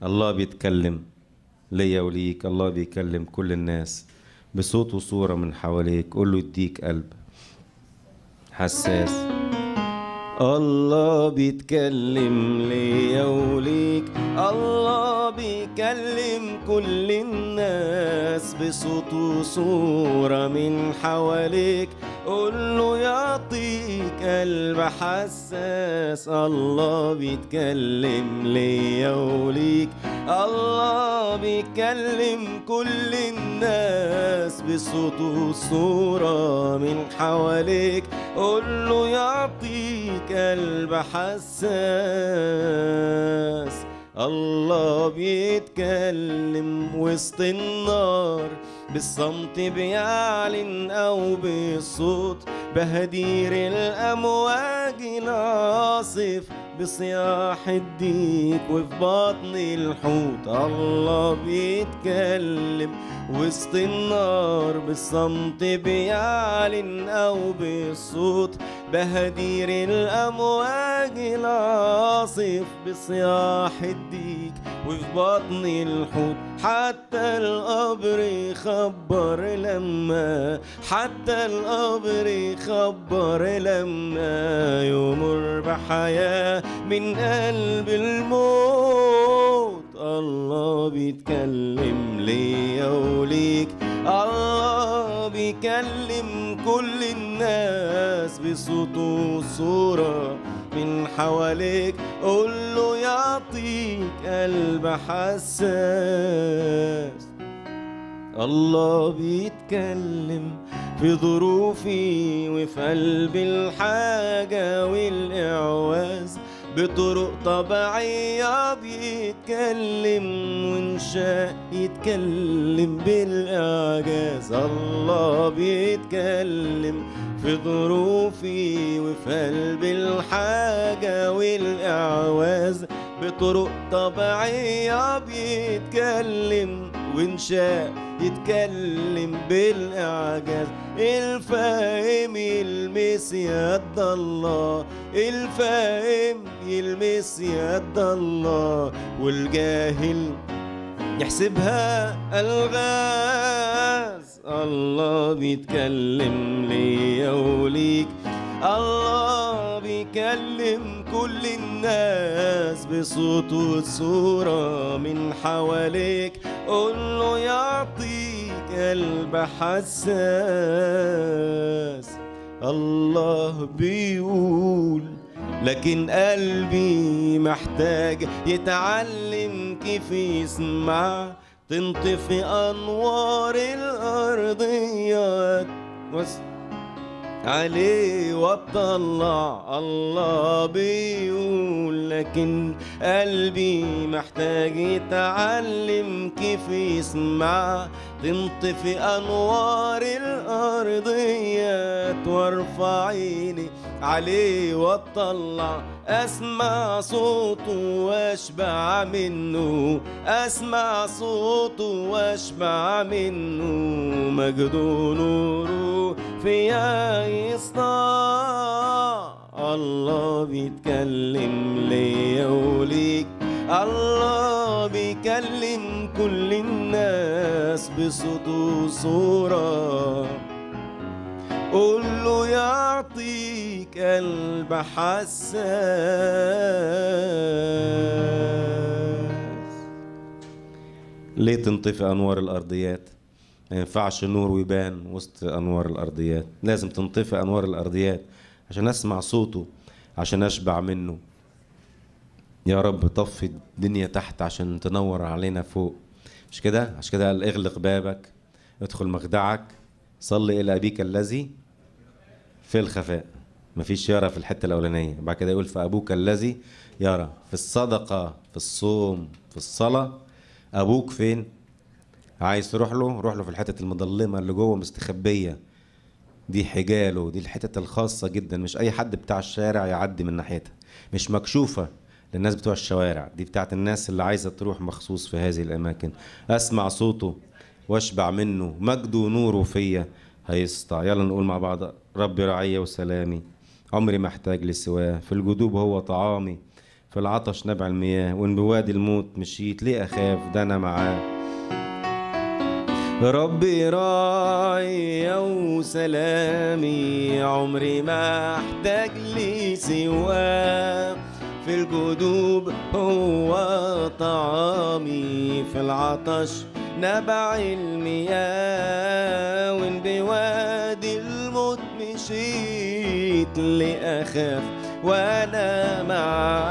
الله بيتكلم ليا وليك الله بيكلم كل الناس بصوت وصورة من حواليك قول له يديك قلب حساس الله بيتكلم ليا وليك الله بيكلم كل الناس بصوت وصورة من حواليك قول له يعطيك قلب حساس الله بيتكلم ليا وليك الله بيكلم كل الناس بصوت وصورة من حواليك قول له يعطيك قلب حساس الله بيتكلم وسط النار بالصمت بيعلن او بالصوت بهدير الامواج العاصف بصياح الديك وفي بطن الحوت الله بيتكلم وسط النار بالصمت بيعلن او بالصوت بهدير الامواج العاصف بصياح الديك وفي بطن الحوت حتى القبر يخبر لما حتى القبر يخبر لما يمر بحياة من قلب الموت الله بيتكلم ليا وليك الله بيكلم كل الناس بصوت وصورة من حواليك قول له يعطيك قلب حساس الله بيتكلم في ظروفي وفي قلب الحاجة والإعواز بطرق طبيعية بيتكلم وانشاء يتكلم بالإعجاز الله بيتكلم في ظروفي وفي قلب الحاجة والإعواز بطرق طبيعية بيتكلم وانشاء يتكلم بالإعجاز الفاهم يلمس يد الله الفاهم يلمس يد الله والجاهل يحسبها الغاز الله بيتكلم ليا وليك الله بيكلم كل الناس بصوت وصورة من حواليك قول له يعطيك قلب حساس الله بيقول لكن قلبي محتاج يتعلم كيف يسمع تنطفي أنوار الأرضيات بس عليه واطلع الله بيقول لكن قلبي محتاج يتعلم كيف يسمع تنطفي انوار الارضيات وارفع عيني عليه واطلع اسمع صوته واشبع منه اسمع صوته واشبع منه مجد نوره فيا يسطع الله بيتكلم ليا وليك الله بيكلم كل الناس بصوت وصورة قول له يعطيك قلب حساس ليه تنطفي انوار الارضيات ما ينفعش النور ويبان وسط انوار الارضيات لازم تنطفي انوار الارضيات عشان اسمع صوته عشان اشبع منه يا رب طفي الدنيا تحت عشان تنور علينا فوق مش كده عشان كده قال اغلق بابك ادخل مخدعك صلي الى ابيك الذي في الخفاء مفيش يرى في الحته الاولانيه بعد كده يقول فابوك الذي يرى في الصدقه في الصوم في الصلاه ابوك فين عايز تروح له روح له في الحتت المظلمه اللي جوه مستخبيه دي حجاله دي الحتت الخاصه جدا مش اي حد بتاع الشارع يعدي من ناحيتها مش مكشوفه للناس بتوع الشوارع دي بتاعت الناس اللي عايزه تروح مخصوص في هذه الاماكن اسمع صوته واشبع منه مجده ونوره فيا هيسطع يلا نقول مع بعض ربي رعية وسلامي عمري ما احتاج لسواه في الجدوب هو طعامي في العطش نبع المياه وإن بوادي الموت مشيت ليه أخاف ده أنا معاه ربي راعي وسلامي عمري ما احتاج لي سواه في الجدوب هو طعامي في العطش نبع المياه وإن بوادي الموت مشيت لأخاف وأنا مع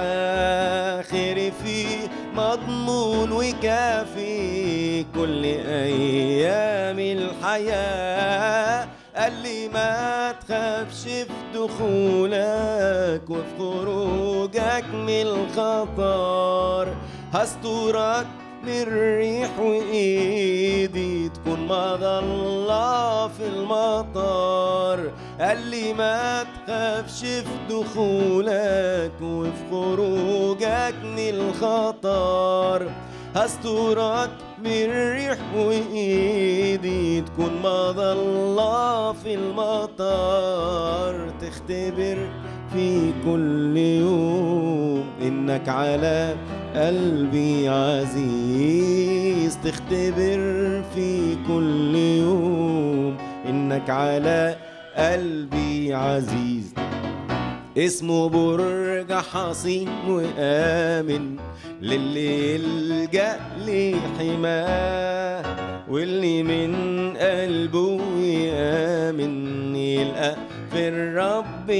آخر فيه مضمون وكافي كل أيام الحياة قال لي ما تخافش في دخولك وفي خروجك من الخطر هسترك من الريح وايدي تكون مظلة في المطر قال لي ما تخافش في دخولك وفي خروجك من الخطر هسترك من الريح وايدي تكون مظلة في المطر تختبر في كل يوم انك على قلبي عزيز تختبر في كل يوم انك على قلبي عزيز اسمه برج حصين وآمن للي يلجأ لحماه واللي من قلبه يآمن يلقى في الرب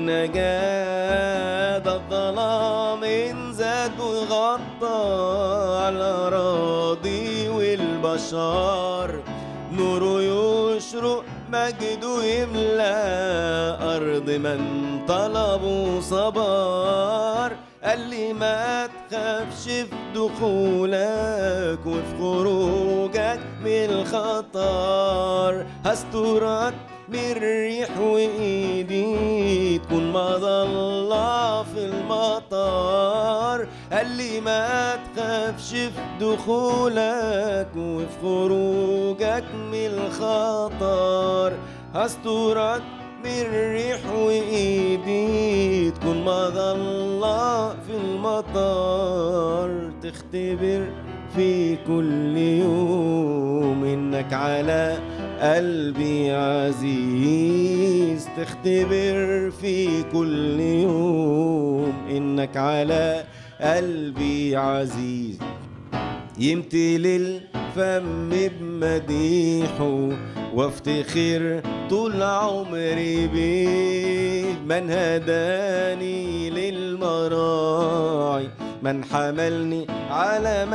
النجاة ده الظلام انزاد وغطى على الأراضي والبشر نوره يشرق مجده يملى أرض من طلبوا صبر قال لي ما تخافش في دخولك وفي خروجك من الخطر هسترك من الريح وايدي تكون مظلة في المطر قال لي ما تخافش في دخولك وفي خروجك من الخطر هسترك من الريح وايدي تكون مظلة في المطر تختبر في كل يوم انك على قلبي عزيز تختبر في كل يوم انك على قلبي عزيز يمتلي الفم بمديحه وافتخر طول عمري بيه من هداني للمراعي من حملني على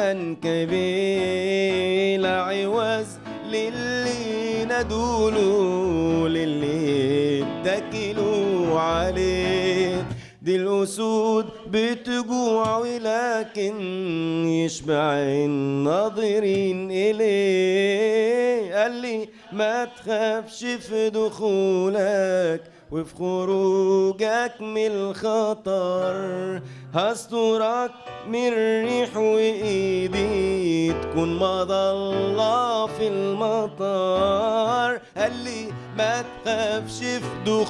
منكبي لا عوز للي ندولوا للي اتكلوا عليه دي الأسود بتجوع ولكن يشبع الناظرين إليه قال لي ما تخافش في دخولك وفي خروجك من الخطر هسترك من الريح وايدي تكون مظلة في المطر قال لي ما تخافش في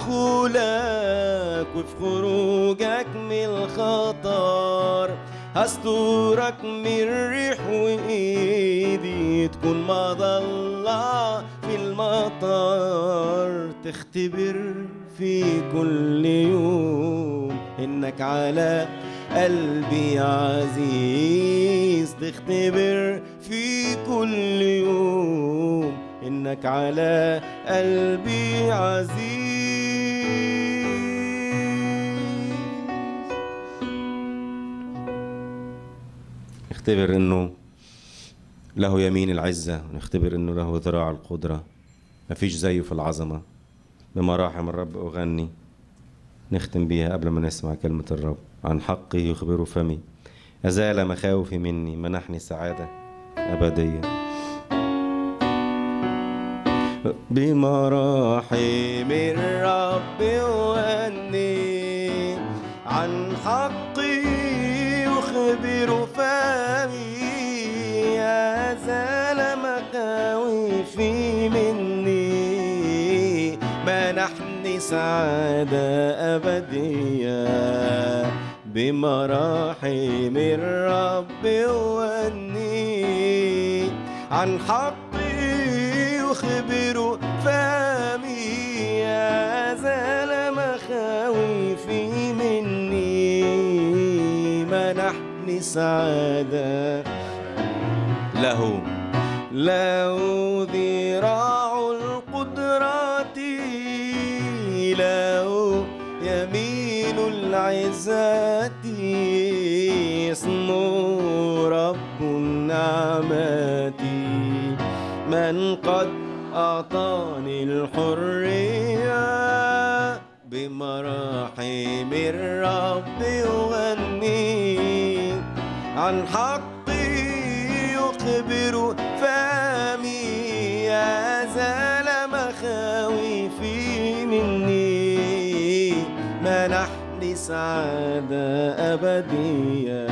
دخولك وفي خروجك من الخطر هسترك من الريح وايدي تكون مظلة في المطر تختبر في كل يوم انك على قلبي عزيز تختبر في كل يوم انك على قلبي عزيز نختبر انه له يمين العزة ونختبر انه له ذراع القدرة مفيش زيه في العظمة بمراحم الرب أغني نختم بيها قبل ما نسمع كلمة الرب عن حقه يخبر فمي أزال مخاوفي مني منحني سعادة أبدية بمراحم الرب أغني عن حقه يخبر فمي أزال مخاوفي مني منحني سعادة أبدية بمراحم الرب واني عن حقي يخبر فمي يا زال مخاوفي مني منحني سعادة له له ذراع القدرات له يمين العزات اسمه رب النعمات من قد أعطاني الحرية بمراحم الرب يغني عن حقي يخبر فمي يا زال مخاوفي مني منحني سعادة أبدية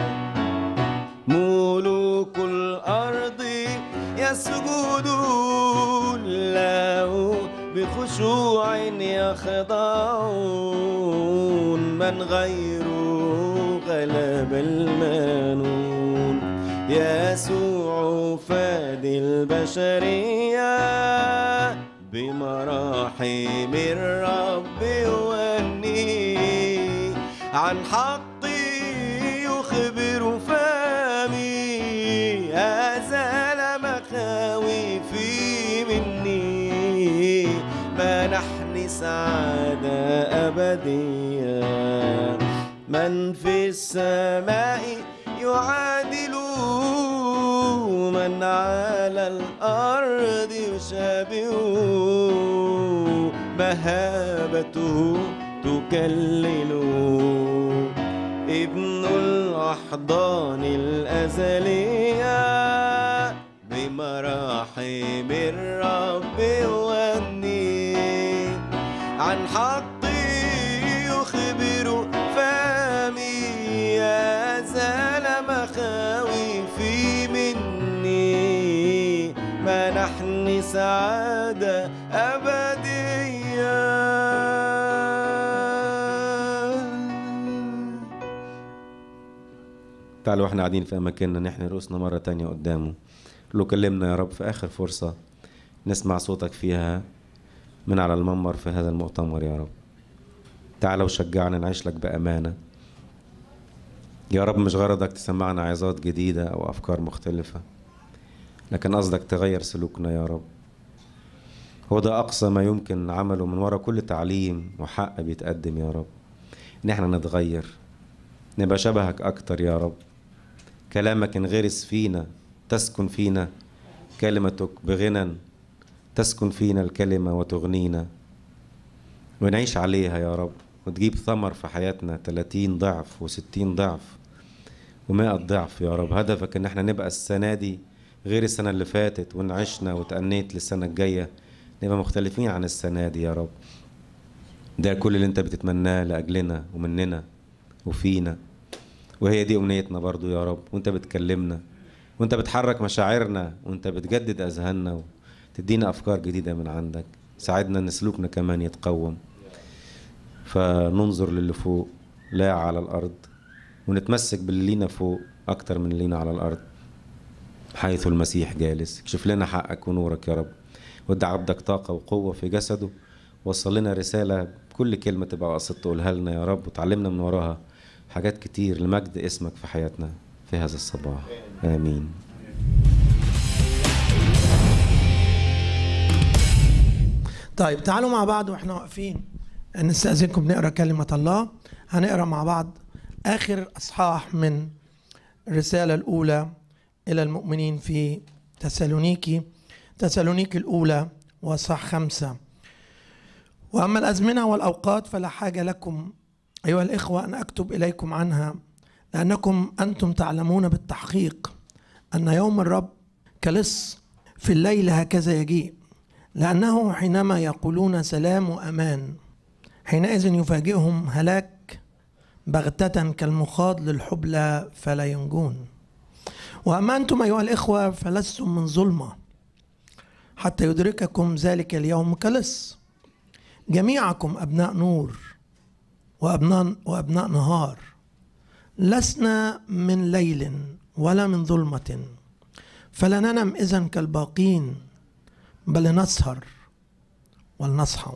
ملوك الأرض يسجدون له بخشوع يخضعون من غيره غلب المنون يسوع فادي البشرية بمراحم الرب يغني عن حقي يخبر فمي أزال مخاوفي مني منحني سعادة أبدية من في السماء يعادل من على الأرض يشابه مهابته تكلل ابن الأحضان الأزلية بمراحم الرب يغني عن حقي يخبر فمي يا زال مخاوفي مني منحني سعادة أبدية تعالوا احنا قاعدين في أماكننا نحن رؤوسنا مرة تانية قدامه له كلمنا يا رب في آخر فرصة نسمع صوتك فيها من على المنبر في هذا المؤتمر يا رب تعالى وشجعنا نعيش لك بأمانة يا رب مش غرضك تسمعنا عظات جديدة أو أفكار مختلفة لكن قصدك تغير سلوكنا يا رب هو ده أقصى ما يمكن عمله من وراء كل تعليم وحق بيتقدم يا رب إن احنا نتغير نبقى شبهك أكتر يا رب كلامك انغرس فينا تسكن فينا كلمتك بغنى تسكن فينا الكلمة وتغنينا ونعيش عليها يا رب وتجيب ثمر في حياتنا 30 ضعف و60 ضعف و100 ضعف يا رب هدفك ان احنا نبقى السنة دي غير السنة اللي فاتت وان عشنا وتأنيت للسنة الجاية نبقى مختلفين عن السنة دي يا رب ده كل اللي انت بتتمناه لأجلنا ومننا وفينا وهي دي أمنيتنا برضو يا رب وانت بتكلمنا وانت بتحرك مشاعرنا وانت بتجدد أذهاننا وتدينا أفكار جديدة من عندك ساعدنا ان سلوكنا كمان يتقوم فننظر للي فوق لا على الأرض ونتمسك باللي لينا فوق أكتر من اللي لينا على الأرض حيث المسيح جالس اكشف لنا حقك ونورك يا رب ودي عبدك طاقة وقوة في جسده وصل لنا رسالة كل كلمة تبقى قصد تقولها لنا يا رب وتعلمنا من وراها حاجات كتير لمجد اسمك في حياتنا في هذا الصباح آمين طيب تعالوا مع بعض واحنا واقفين نستأذنكم نقرا كلمة الله هنقرا مع بعض آخر أصحاح من الرسالة الأولى إلى المؤمنين في تسالونيكي تسالونيكي الأولى وصح خمسة وأما الأزمنة والأوقات فلا حاجة لكم أيها الإخوة أن أكتب إليكم عنها لأنكم أنتم تعلمون بالتحقيق أن يوم الرب كلص في الليل هكذا يجيء لأنه حينما يقولون سلام وأمان حينئذ يفاجئهم هلاك بغتة كالمخاض للحبلى فلا ينجون وأما أنتم أيها الإخوة فلستم من ظلمة حتى يدرككم ذلك اليوم كلص جميعكم أبناء نور وأبناء وأبناء نهار لسنا من ليل ولا من ظلمة فلا ننم إذا كالباقين بل نسهر ولنصحى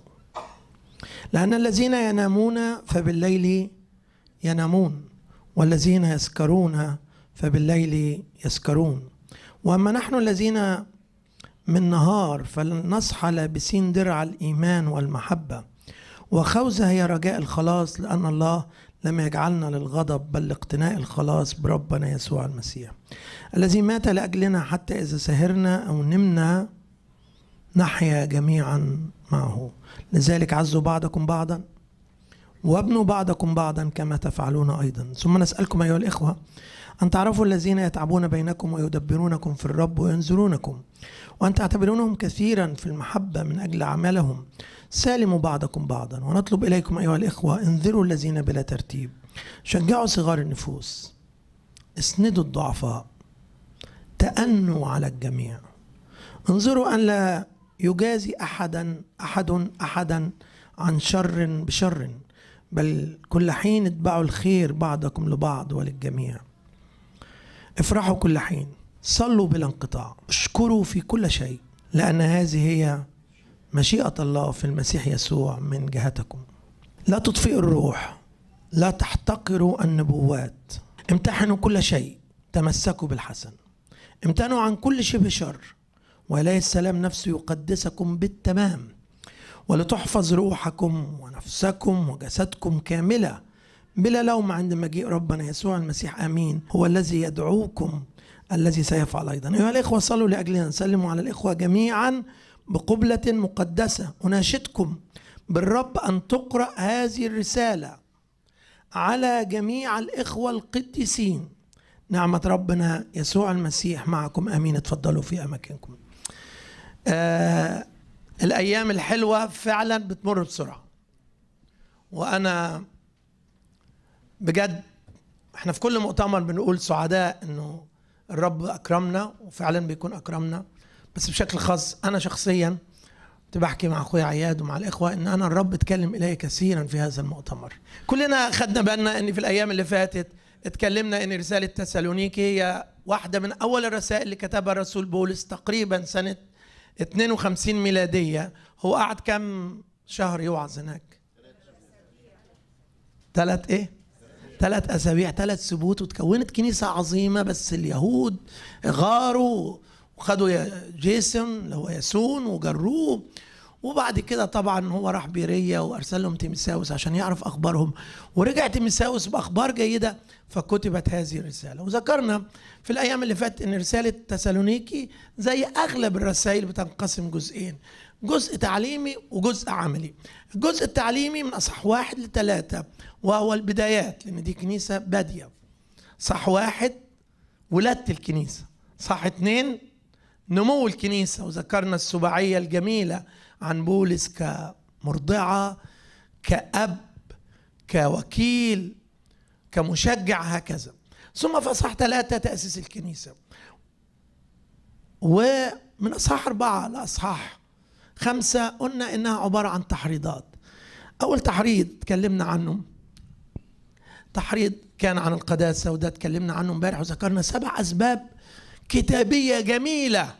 لأن الذين ينامون فبالليل ينامون والذين يسكرون فبالليل يسكرون وأما نحن الذين من نهار فلنصحى لابسين درع الإيمان والمحبة وخوذة هي رجاء الخلاص لأن الله لم يجعلنا للغضب بل لاقتناء الخلاص بربنا يسوع المسيح الذي مات لأجلنا حتى إذا سهرنا أو نمنا نحيا جميعا معه لذلك عزوا بعضكم بعضا وابنوا بعضكم بعضا كما تفعلون أيضا ثم نسألكم أيها الإخوة أن تعرفوا الذين يتعبون بينكم ويدبرونكم في الرب وينزلونكم وأن تعتبرونهم كثيرا في المحبة من أجل عملهم سالموا بعضكم بعضا ونطلب إليكم أيها الإخوة انذروا الذين بلا ترتيب شجعوا صغار النفوس اسندوا الضعفاء تأنوا على الجميع انظروا أن لا يجازي أحدا أحد أحدا عن شر بشر بل كل حين اتبعوا الخير بعضكم لبعض وللجميع افرحوا كل حين صلوا بلا انقطاع اشكروا في كل شيء لأن هذه هي مشيئة الله في المسيح يسوع من جهتكم لا تطفئوا الروح لا تحتقروا النبوات امتحنوا كل شيء تمسكوا بالحسن امتنعوا عن كل شبه شر وإليه السلام نفسه يقدسكم بالتمام ولتحفظ روحكم ونفسكم وجسدكم كاملة بلا لوم عند مجيء ربنا يسوع المسيح آمين هو الذي يدعوكم الذي سيفعل أيضا أيها الإخوة صلوا لأجلنا سلموا على الإخوة جميعا بقبلة مقدسة أناشدكم بالرب أن تقرأ هذه الرسالة على جميع الإخوة القديسين نعمة ربنا يسوع المسيح معكم آمين اتفضلوا في أماكنكم آه الأيام الحلوة فعلا بتمر بسرعة وأنا بجد احنا في كل مؤتمر بنقول سعداء انه الرب اكرمنا وفعلا بيكون اكرمنا بس بشكل خاص انا شخصيا كنت بحكي مع اخويا عياد ومع الاخوه ان انا الرب اتكلم الي كثيرا في هذا المؤتمر كلنا خدنا بالنا ان في الايام اللي فاتت اتكلمنا ان رساله تسالونيكي هي واحده من اول الرسائل اللي كتبها الرسول بولس تقريبا سنه 52 ميلاديه هو قعد كم شهر يوعظ هناك ثلاث ايه ثلاث اسابيع ثلاث سبوت وتكونت كنيسه عظيمه بس اليهود غاروا وخدوا جيسون اللي هو ياسون وجروه وبعد كده طبعا هو راح بيريا وارسل لهم تيمساوس عشان يعرف اخبارهم ورجع تيمساوس باخبار جيده فكتبت هذه الرساله وذكرنا في الايام اللي فاتت ان رساله تسالونيكي زي اغلب الرسائل بتنقسم جزئين جزء تعليمي وجزء عملي الجزء التعليمي من اصح واحد لثلاثه وهو البدايات لان دي كنيسه باديه صح واحد ولاده الكنيسه صح اتنين نمو الكنيسه وذكرنا السباعيه الجميله عن بولس كمرضعه كاب كوكيل كمشجع هكذا ثم في اصحاح ثلاثه تاسيس الكنيسه ومن اصحاح اربعه لاصحاح خمسه قلنا انها عباره عن تحريضات اول تحريض تكلمنا عنه تحريض كان عن القداسه وده اتكلمنا عنه امبارح وذكرنا سبع اسباب كتابيه جميله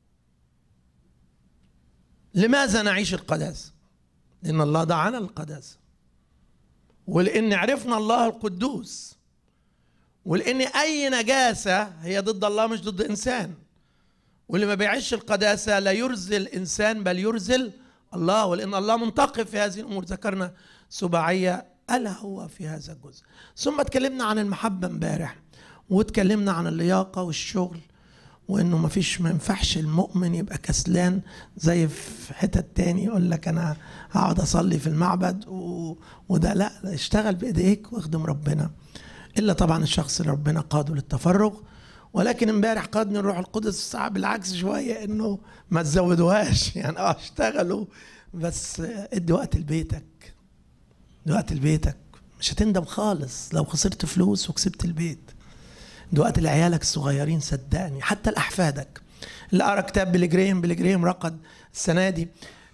لماذا نعيش القداسه لان الله دعانا للقداسه ولان عرفنا الله القدوس ولان اي نجاسه هي ضد الله مش ضد انسان واللي ما بيعيش القداسه لا يرزل انسان بل يرزل الله ولان الله منتقم في هذه الامور ذكرنا سباعيه الا هو في هذا الجزء ثم اتكلمنا عن المحبه امبارح واتكلمنا عن اللياقه والشغل وانه ما فيش ما ينفعش المؤمن يبقى كسلان زي في حتت تاني يقول لك انا هقعد اصلي في المعبد و... وده لا اشتغل بايديك واخدم ربنا الا طبعا الشخص اللي ربنا قاده للتفرغ ولكن امبارح قادني الروح القدس بالعكس شويه انه ما تزودوهاش يعني اه اشتغلوا بس ادي وقت لبيتك ادي وقت لبيتك مش هتندم خالص لو خسرت فلوس وكسبت البيت ادي وقت لعيالك الصغيرين صدقني حتى لاحفادك اللي قرا كتاب بلجريم بلجريم رقد السنه دي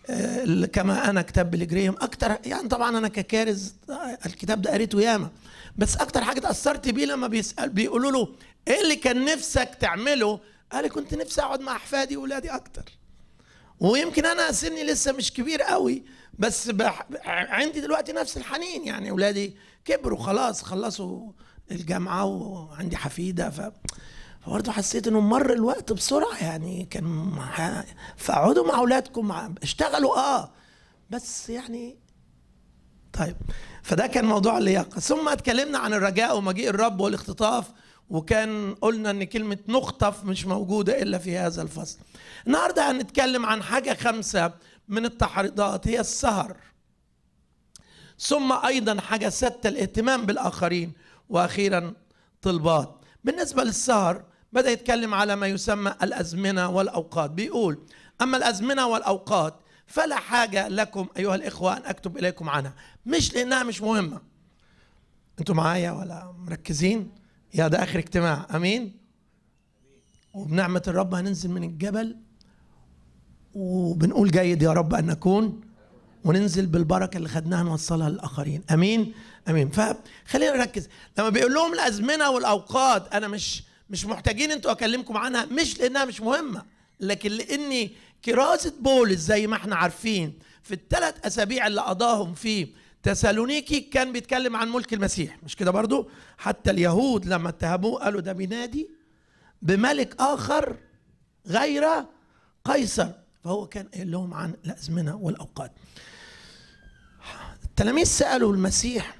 آه، كما انا كتاب بالجريهم اكتر يعني طبعا انا ككارز آه، الكتاب ده قريته ياما بس اكتر حاجه اتاثرت بيه لما بيسال بيقولوا له ايه اللي كان نفسك تعمله قال لي كنت نفسي اقعد مع احفادي واولادي اكتر ويمكن انا سني لسه مش كبير قوي بس بح... عندي دلوقتي نفس الحنين يعني اولادي كبروا خلاص خلصوا الجامعه وعندي حفيده ف فبرضه حسيت انه مر الوقت بسرعه يعني كان مع... فاقعدوا مع اولادكم مع... اشتغلوا اه بس يعني طيب فده كان موضوع اللياقه ثم اتكلمنا عن الرجاء ومجيء الرب والاختطاف وكان قلنا ان كلمه نخطف مش موجوده الا في هذا الفصل النهارده هنتكلم عن حاجه خمسه من التحريضات هي السهر ثم ايضا حاجه سته الاهتمام بالاخرين واخيرا طلبات بالنسبه للسهر بدا يتكلم على ما يسمى الازمنه والاوقات بيقول اما الازمنه والاوقات فلا حاجه لكم ايها الاخوه ان اكتب اليكم عنها مش لانها مش مهمه انتوا معايا ولا مركزين يا ده اخر اجتماع امين وبنعمه الرب هننزل من الجبل وبنقول جيد يا رب ان نكون وننزل بالبركه اللي خدناها نوصلها للاخرين امين امين فخلينا نركز لما بيقول لهم الازمنه والاوقات انا مش مش محتاجين انتوا اكلمكم عنها مش لانها مش مهمه لكن لاني كراسه بولس زي ما احنا عارفين في الثلاث اسابيع اللي قضاهم في تسالونيكي كان بيتكلم عن ملك المسيح مش كده برضو حتى اليهود لما اتهموه قالوا ده بينادي بملك اخر غير قيصر فهو كان قايل لهم عن الازمنه والاوقات التلاميذ سالوا المسيح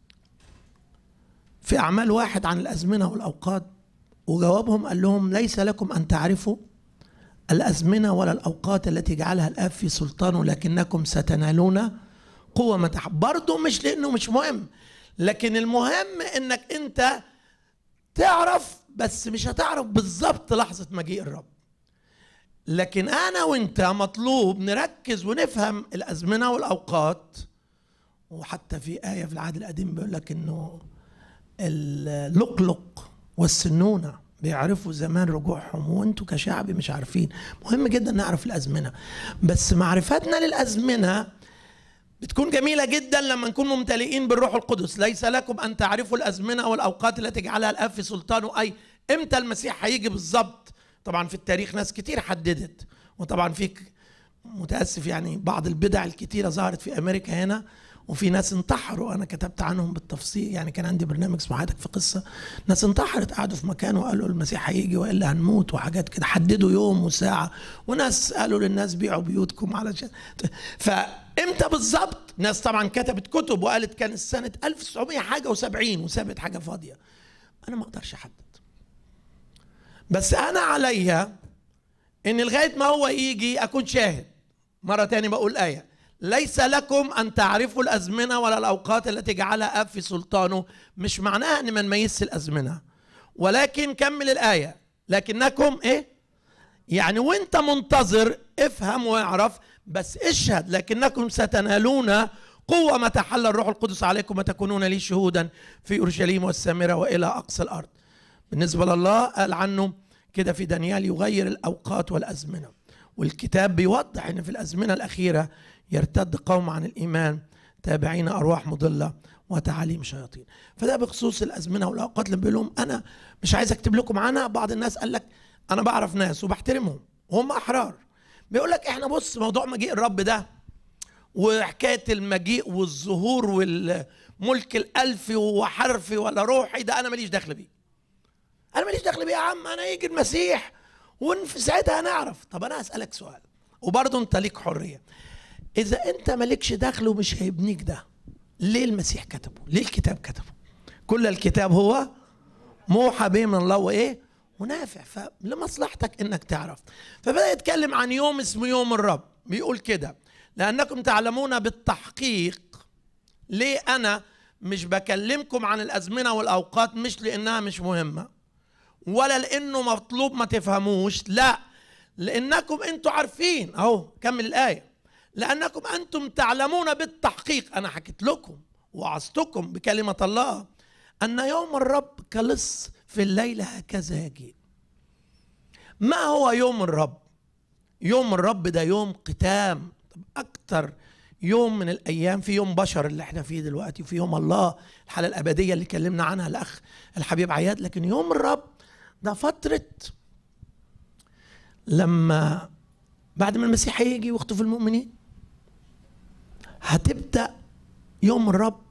في اعمال واحد عن الازمنه والاوقات وجوابهم قال لهم ليس لكم ان تعرفوا الازمنه ولا الاوقات التي جعلها الاب في سلطانه لكنكم ستنالون قوه متاح برضه مش لانه مش مهم لكن المهم انك انت تعرف بس مش هتعرف بالظبط لحظه مجيء الرب لكن انا وانت مطلوب نركز ونفهم الازمنه والاوقات وحتى في ايه في العهد القديم بيقول لك انه اللقلق والسنونه بيعرفوا زمان رجوعهم وانتوا كشعب مش عارفين مهم جدا نعرف الازمنه بس معرفتنا للازمنه بتكون جميله جدا لما نكون ممتلئين بالروح القدس ليس لكم ان تعرفوا الازمنه والاوقات التي جعلها الاب في سلطانه اي امتى المسيح هيجي بالظبط طبعا في التاريخ ناس كتير حددت وطبعا فيك متاسف يعني بعض البدع الكتيره ظهرت في امريكا هنا وفي ناس انتحروا انا كتبت عنهم بالتفصيل يعني كان عندي برنامج اسمه حياتك في قصه ناس انتحرت قعدوا في مكان وقالوا المسيح هيجي والا هنموت وحاجات كده حددوا يوم وساعه وناس قالوا للناس بيعوا بيوتكم علشان فامتى بالظبط ناس طبعا كتبت كتب وقالت كان سنه 1900 حاجه و70 وسابت حاجه فاضيه انا ما اقدرش احدد بس انا عليا ان لغايه ما هو يجي اكون شاهد مره تاني بقول ايه ليس لكم ان تعرفوا الازمنه ولا الاوقات التي جعلها اب في سلطانه مش معناها ان ما نميزش الازمنه ولكن كمل الايه لكنكم ايه يعني وانت منتظر افهم واعرف بس اشهد لكنكم ستنالون قوة ما تحل الروح القدس عليكم وتكونون لي شهودا في أورشليم والسامرة وإلى أقصى الأرض بالنسبة لله قال عنه كده في دانيال يغير الأوقات والأزمنة والكتاب بيوضح أن في الأزمنة الأخيرة يرتد قوم عن الإيمان تابعين أرواح مضلة وتعاليم شياطين فده بخصوص الأزمنة والأوقات اللي بيقول لهم أنا مش عايز أكتب لكم عنها بعض الناس قال لك أنا بعرف ناس وبحترمهم وهم أحرار بيقول لك إحنا بص موضوع مجيء الرب ده وحكاية المجيء والظهور والملك الألفي وحرفي ولا روحي ده أنا ماليش دخل بيه أنا ماليش دخل بيه يا عم أنا يجي المسيح وفي ساعتها هنعرف طب أنا هسألك سؤال وبرضه أنت ليك حرية إذا أنت مالكش دخل ومش هيبنيك ده ليه المسيح كتبه؟ ليه الكتاب كتبه؟ كل الكتاب هو موحى به من الله وإيه؟ ونافع فلمصلحتك إنك تعرف فبدأ يتكلم عن يوم اسمه يوم الرب بيقول كده لأنكم تعلمون بالتحقيق ليه أنا مش بكلمكم عن الأزمنة والأوقات مش لأنها مش مهمة ولا لأنه مطلوب ما تفهموش لا لأنكم أنتم عارفين أهو كمل الآية لأنكم أنتم تعلمون بالتحقيق أنا حكيت لكم وعظتكم بكلمة الله أن يوم الرب كلص في الليل هكذا يجيء ما هو يوم الرب يوم الرب ده يوم قتام طب اكتر يوم من الايام في يوم بشر اللي احنا فيه دلوقتي وفي يوم الله الحاله الابديه اللي كلمنا عنها الاخ الحبيب عياد لكن يوم الرب ده فتره لما بعد ما المسيح هيجي ويخطف المؤمنين هتبدا يوم الرب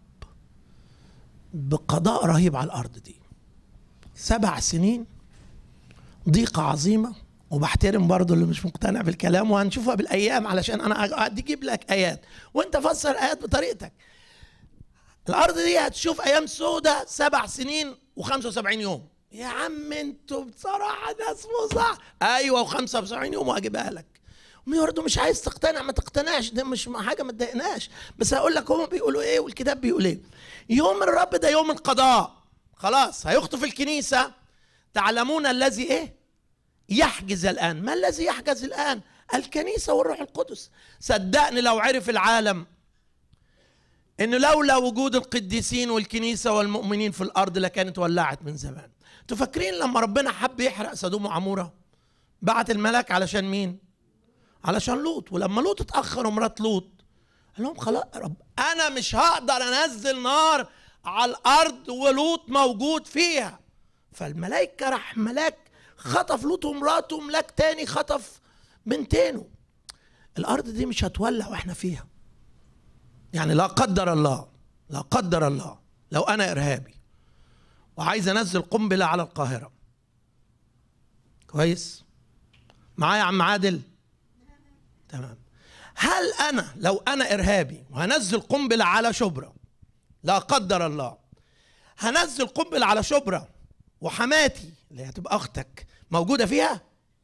بقضاء رهيب على الارض دي سبع سنين ضيقه عظيمه وبحترم برضه اللي مش مقتنع بالكلام وهنشوفها بالايام علشان انا ادي اجيب لك ايات وانت فسر ايات بطريقتك الارض دي هتشوف ايام سودة سبع سنين و75 يوم يا عم انتوا بصراحه ناس فظاع ايوه و75 يوم وهجيبها لك برضه مش عايز تقتنع ما تقتنعش ده مش حاجه ما تضايقناش بس هقول لك هم بيقولوا ايه والكتاب بيقول ايه يوم الرب ده يوم القضاء خلاص هيخطف الكنيسه تعلمون الذي ايه يحجز الآن ما الذي يحجز الآن الكنيسة والروح القدس صدقني لو عرف العالم انه لولا وجود القديسين والكنيسة والمؤمنين في الارض لكانت ولعت من زمان تفكرين لما ربنا حب يحرق سدوم وعمورة بعت الملاك علشان مين علشان لوط ولما لوط اتأخر ومرات لوط قال لهم خلاص رب انا مش هقدر انزل نار على الارض ولوط موجود فيها فالملائكة راح ملاك خطف لوط ومراته ملاك تاني خطف بنتينه الارض دي مش هتولع واحنا فيها يعني لا قدر الله لا قدر الله لو انا ارهابي وعايز انزل قنبله على القاهره كويس معايا يا عم عادل تمام هل انا لو انا ارهابي وهنزل قنبله على شبرا لا قدر الله هنزل قنبله على شبرا وحماتي اللي هتبقى اختك موجوده فيها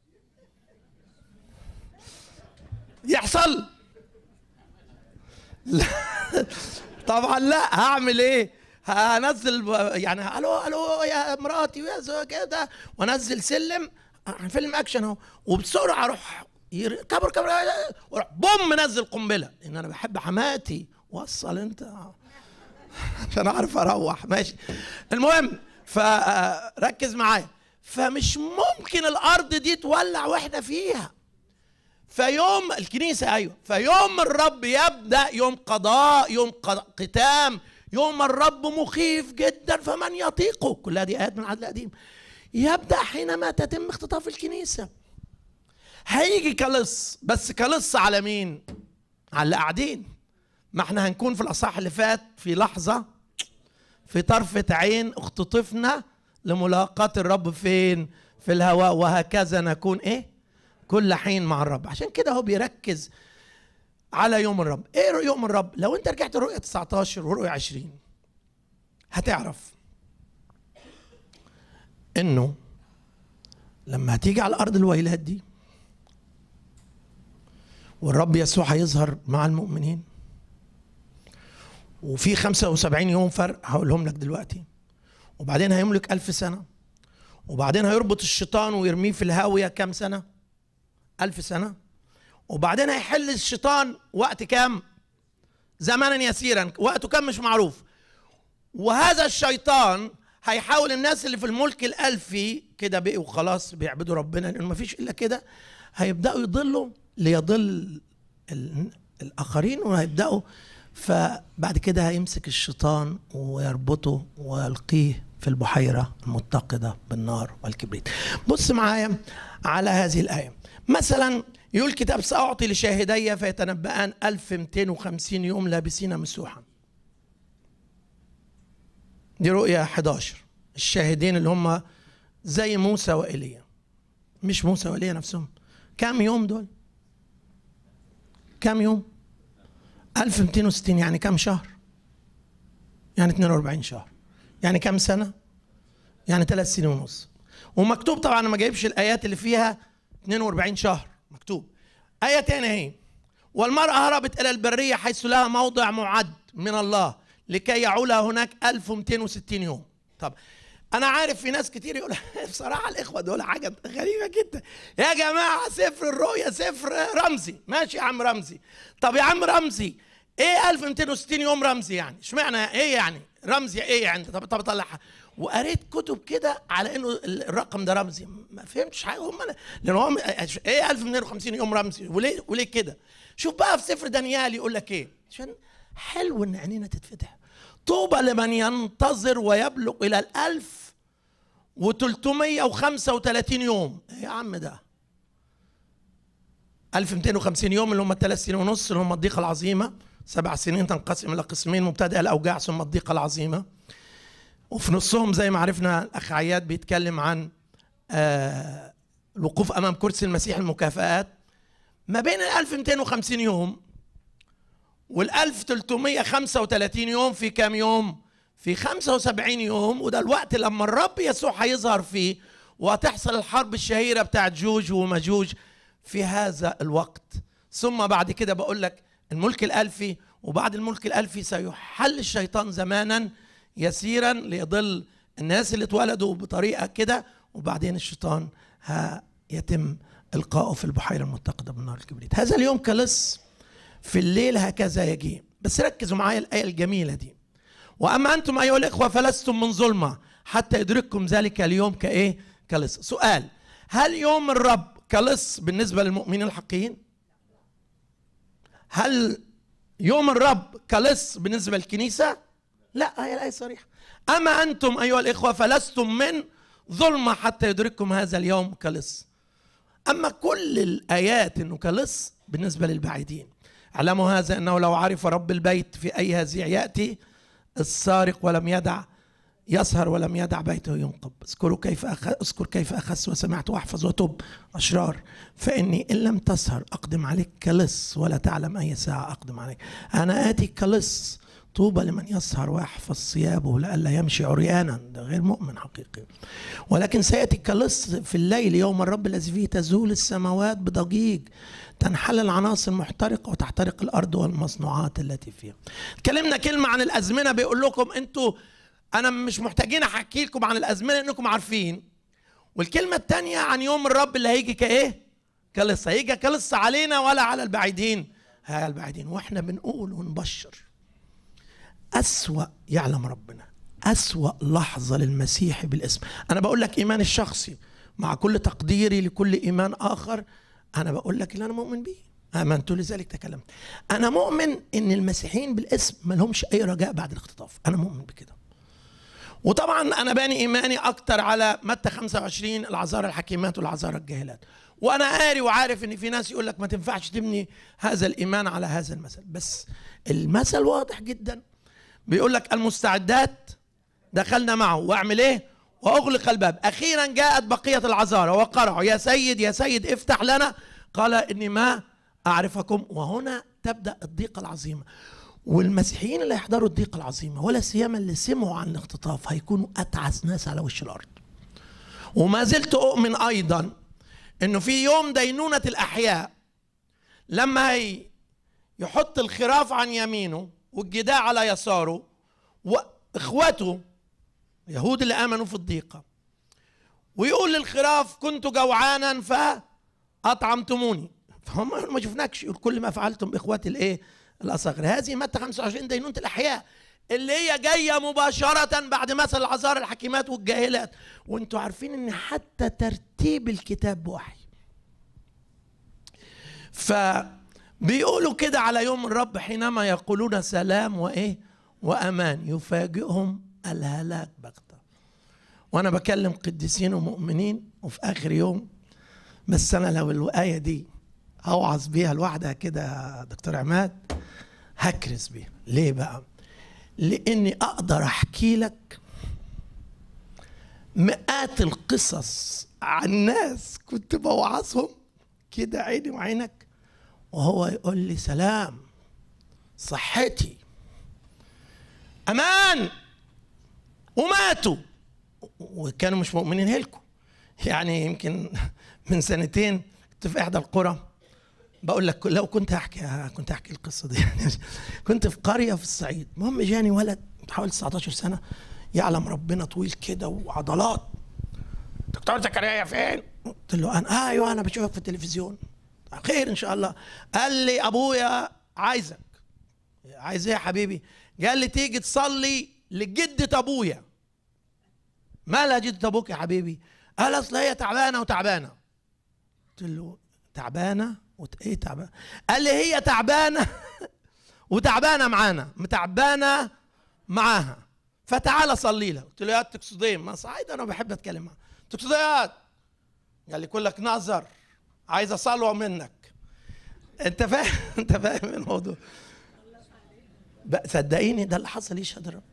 يحصل لا. طبعا لا هعمل ايه هنزل يعني الو الو يا مراتي ويا زوج كده وانزل سلم فيلم اكشن اهو وبسرعه اروح ير... كبر كبر واروح بوم منزل قنبله لان انا بحب حماتي وصل انت عشان اعرف اروح ماشي المهم فركز معايا فمش ممكن الارض دي تولع واحنا فيها فيوم الكنيسة أيوة فيوم الرب يبدأ يوم قضاء يوم قتام يوم الرب مخيف جدا فمن يطيقه كلها دي آيات من العهد القديم يبدأ حينما تتم اختطاف الكنيسة هيجي كلص بس كلص على مين على اللي قاعدين ما احنا هنكون في الأصحاح اللي فات في لحظة في طرفة عين اختطفنا لملاقاة الرب فين في الهواء وهكذا نكون ايه كل حين مع الرب عشان كده هو بيركز على يوم الرب ايه يوم الرب لو انت رجعت رؤية 19 ورؤية 20 هتعرف انه لما هتيجي على الارض الويلات دي والرب يسوع هيظهر مع المؤمنين وفي 75 يوم فرق هقولهم لك دلوقتي وبعدين هيملك ألف سنة وبعدين هيربط الشيطان ويرميه في الهاوية كام سنة ألف سنة وبعدين هيحل الشيطان وقت كام زمنا يسيرا وقته كام مش معروف وهذا الشيطان هيحاول الناس اللي في الملك الألفي كده بقوا خلاص بيعبدوا ربنا لأنه مفيش إلا كده هيبدأوا يضلوا ليضل الآخرين وهيبدأوا فبعد كده هيمسك الشيطان ويربطه ويلقيه في البحيرة المتقدة بالنار والكبريت بص معايا على هذه الآية مثلا يقول الكتاب سأعطي لشاهدي فيتنبأان 1250 يوم لابسين مسوحا دي رؤية 11 الشاهدين اللي هم زي موسى وإيليا مش موسى وإيليا نفسهم كام يوم دول كام يوم 1260 يعني كم شهر يعني 42 شهر يعني كم سنة يعني ثلاث سنين ونص ومكتوب طبعا ما جايبش الآيات اللي فيها 42 شهر مكتوب آية تانية اهي والمرأة هربت إلى البرية حيث لها موضع معد من الله لكي يعولها هناك 1260 يوم طب أنا عارف في ناس كتير يقول بصراحة الإخوة دول حاجة غريبة جدا يا جماعة سفر الرؤيا سفر رمزي ماشي يا عم رمزي طب يا عم رمزي ايه 1260 يوم رمزي يعني اشمعنى ايه يعني رمزي ايه يعني طب طب اطلعها وقريت كتب كده على انه الرقم ده رمزي ما فهمتش حاجه هم لان هو ايه 1250 يوم رمزي وليه وليه كده شوف بقى في سفر دانيال يقول لك ايه عشان حلو ان عينينا تتفتح طوبى لمن ينتظر ويبلغ الى الالف و335 يوم ايه يا عم ده 1250 يوم اللي هم ثلاث سنين ونص اللي هم الضيقه العظيمه سبع سنين تنقسم الى قسمين مبتدئ الاوجاع ثم الضيقه العظيمه وفي نصهم زي ما عرفنا الاخ عياد بيتكلم عن آه الوقوف امام كرسي المسيح المكافآت ما بين ال 1250 يوم وال 1335 يوم في كام يوم؟ في 75 يوم وده الوقت لما الرب يسوع هيظهر فيه وهتحصل الحرب الشهيره بتاعت جوج ومجوج في هذا الوقت ثم بعد كده بقول لك الملك الألفي وبعد الملك الألفي سيحل الشيطان زمانا يسيرا ليضل الناس اللي اتولدوا بطريقة كده وبعدين الشيطان يتم إلقائه في البحيرة المتقدة بالنار الكبريت هذا اليوم كلص في الليل هكذا يجيء بس ركزوا معايا الآية الجميلة دي وأما أنتم أيها الإخوة فلستم من ظلمة حتى يدرككم ذلك اليوم كإيه كلص سؤال هل يوم الرب كلص بالنسبة للمؤمنين الحقيقيين هل يوم الرب كلص بالنسبة للكنيسة لا هي الآية صريحة أما أنتم أيها الإخوة فلستم من ظلمة حتى يدرككم هذا اليوم كلص أما كل الآيات أنه كلص بالنسبة للبعيدين اعلموا هذا أنه لو عرف رب البيت في أي هزيع يأتي السارق ولم يدع يسهر ولم يدع بيته ينقب اذكروا كيف أخ... اذكر كيف اخس وسمعت واحفظ وتب اشرار فاني ان لم تسهر اقدم عليك كلص ولا تعلم اي ساعه اقدم عليك انا اتي كلص طوبى لمن يسهر ويحفظ ثيابه لئلا يمشي عريانا ده غير مؤمن حقيقي ولكن سياتي كلص في الليل يوم الرب الذي فيه تزول السماوات بضجيج تنحل العناصر المحترقه وتحترق الارض والمصنوعات التي فيها اتكلمنا كلمه عن الازمنه بيقول لكم انتوا انا مش محتاجين احكي لكم عن الازمنه انكم عارفين والكلمه الثانيه عن يوم الرب اللي هيجي كايه كلص هيجي كلص علينا ولا على البعيدين على البعيدين واحنا بنقول ونبشر أسوأ يعلم ربنا أسوأ لحظة للمسيح بالاسم أنا بقول لك إيماني الشخصي مع كل تقديري لكل إيمان آخر أنا بقول لك اللي أنا مؤمن به آمنت لذلك تكلمت أنا مؤمن إن المسيحيين بالاسم ما لهمش أي رجاء بعد الاختطاف أنا مؤمن بكده وطبعا انا باني ايماني اكتر على متى 25 العذارى الحكيمات والعذارى الجاهلات وانا قاري وعارف ان في ناس يقول لك ما تنفعش تبني هذا الايمان على هذا المثل بس المثل واضح جدا بيقول لك المستعدات دخلنا معه واعمل ايه واغلق الباب اخيرا جاءت بقيه العذارى وقرعوا يا سيد يا سيد افتح لنا قال اني ما اعرفكم وهنا تبدا الضيقه العظيمه والمسيحيين اللي هيحضروا الضيقه العظيمه ولا سيما اللي سمعوا عن الاختطاف هيكونوا اتعس ناس على وش الارض وما زلت اؤمن ايضا انه في يوم دينونه الاحياء لما هي يحط الخراف عن يمينه والجداع على يساره واخوته يهود اللي امنوا في الضيقه ويقول للخراف كنت جوعانا فاطعمتموني فهم ما شفناكش يقول كل ما فعلتم باخواتي الايه الاصغر هذه متى 25 دينونه الاحياء اللي هي جايه مباشره بعد مثل العذار الحكيمات والجاهلات وانتوا عارفين ان حتى ترتيب الكتاب بوحي فبيقولوا كده على يوم الرب حينما يقولون سلام وايه وامان يفاجئهم الهلاك بغته وانا بكلم قديسين ومؤمنين وفي اخر يوم بس انا لو الايه دي اوعظ بيها لوحدها كده يا دكتور عماد هكرز بيها ليه بقى لاني اقدر احكي لك مئات القصص عن ناس كنت بوعظهم كده عيني وعينك وهو يقول لي سلام صحتي امان وماتوا وكانوا مش مؤمنين هلكم يعني يمكن من سنتين كنت في احدى القرى بقول لك لو كنت احكي كنت احكي القصه دي كنت في قريه في الصعيد المهم جاني ولد حوالي 19 سنه يعلم ربنا طويل كده وعضلات دكتور زكريا فين؟ قلت له انا ايوه انا بشوفك في التلفزيون خير ان شاء الله قال لي ابويا عايزك عايز ايه يا حبيبي قال لي تيجي تصلي لجدة ابويا مالها جدة ابوك يا حبيبي قال اصل هي تعبانه وتعبانه قلت له تعبانه وت... ايه تعبانه قال لي هي تعبانه وتعبانه معانا متعبانه معاها فتعالى صلي لها قلت له يا تقصد ايه ما صعيد انا بحب اتكلم معاها تقصد ايه يا قال لي كلك نظر عايز اصلوه منك انت فاهم انت فاهم الموضوع بقى صدقيني ده اللي حصل يشهد الرب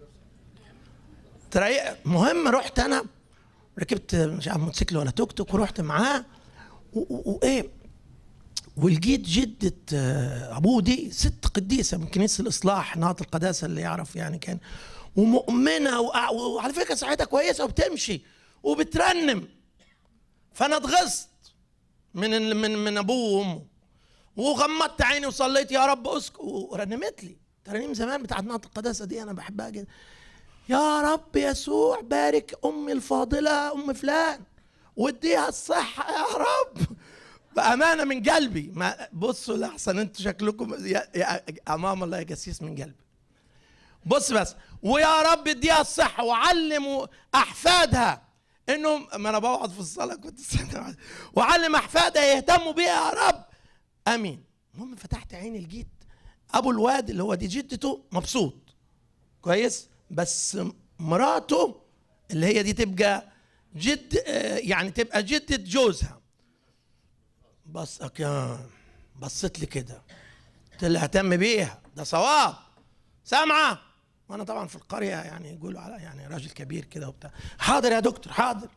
ترى مهم رحت انا ركبت مش عارف موتوسيكل ولا توك توك ورحت معاه وايه ولقيت جدة آه، أبوه دي ست قديسة من كنيسة الإصلاح ناطر القداسة اللي يعرف يعني كان ومؤمنة وع- وعلى فكرة صحتها كويسة وبتمشي وبترنم فأنا اتغصت من ال- من من أبوه وأمه وغمضت عيني وصليت يا رب اسكت ورنمت لي ترانيم زمان بتاعت ناطر القداسة دي أنا بحبها جدا يا رب يسوع بارك امي الفاضله ام فلان واديها الصحه يا رب بامانه من قلبي ما بصوا لاحسن انتوا شكلكم يا, يا امام الله يا جسيس من قلبي بص بس ويا رب اديها الصحه وعلم احفادها انهم ما انا بقعد في الصلاه كنت استنى وعلم احفادها يهتموا بيها يا رب امين المهم فتحت عيني لقيت ابو الواد اللي هو دي جدته مبسوط كويس بس مراته اللي هي دي تبقى جد آه، يعني تبقى جدة جوزها بص يا بصت لي كده قلت لها اهتم بيها ده صواب سامعة وانا طبعا في القرية يعني يقولوا على يعني راجل كبير كده وبتاع حاضر يا دكتور حاضر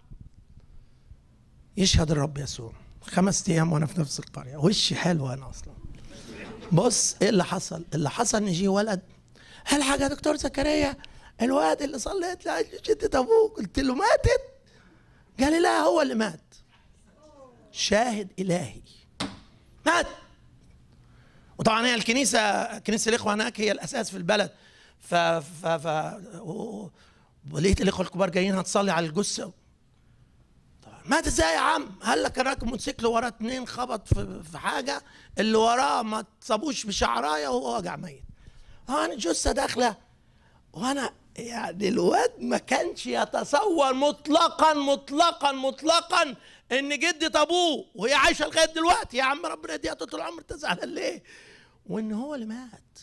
يشهد الرب يسوع خمس ايام وانا في نفس القرية وشي حلو انا اصلا بص ايه اللي حصل اللي حصل ان جه ولد هل حاجه يا دكتور زكريا الواد اللي صليت لاجل جده ابوك قلت له ماتت قال لي لا هو اللي مات شاهد الهي مات وطبعا هي الكنيسه كنيسه الاخوه هناك هي الاساس في البلد ف ف ف و- ولقيت الاخوه الكبار جايين هتصلي على الجثه طبعا مات ازاي يا عم؟ قال لك كان راكب موتوسيكل وراه اتنين خبط في, في حاجه اللي وراه ما تصابوش بشعرايه وهو وجع ميت. انا الجثه داخله وانا يعني الواد ما كانش يتصور مطلقا مطلقا مطلقا ان جدة ابوه وهي عايشه لغايه دلوقتي يا عم ربنا يديها طول العمر تزعل ليه؟ وان هو اللي مات.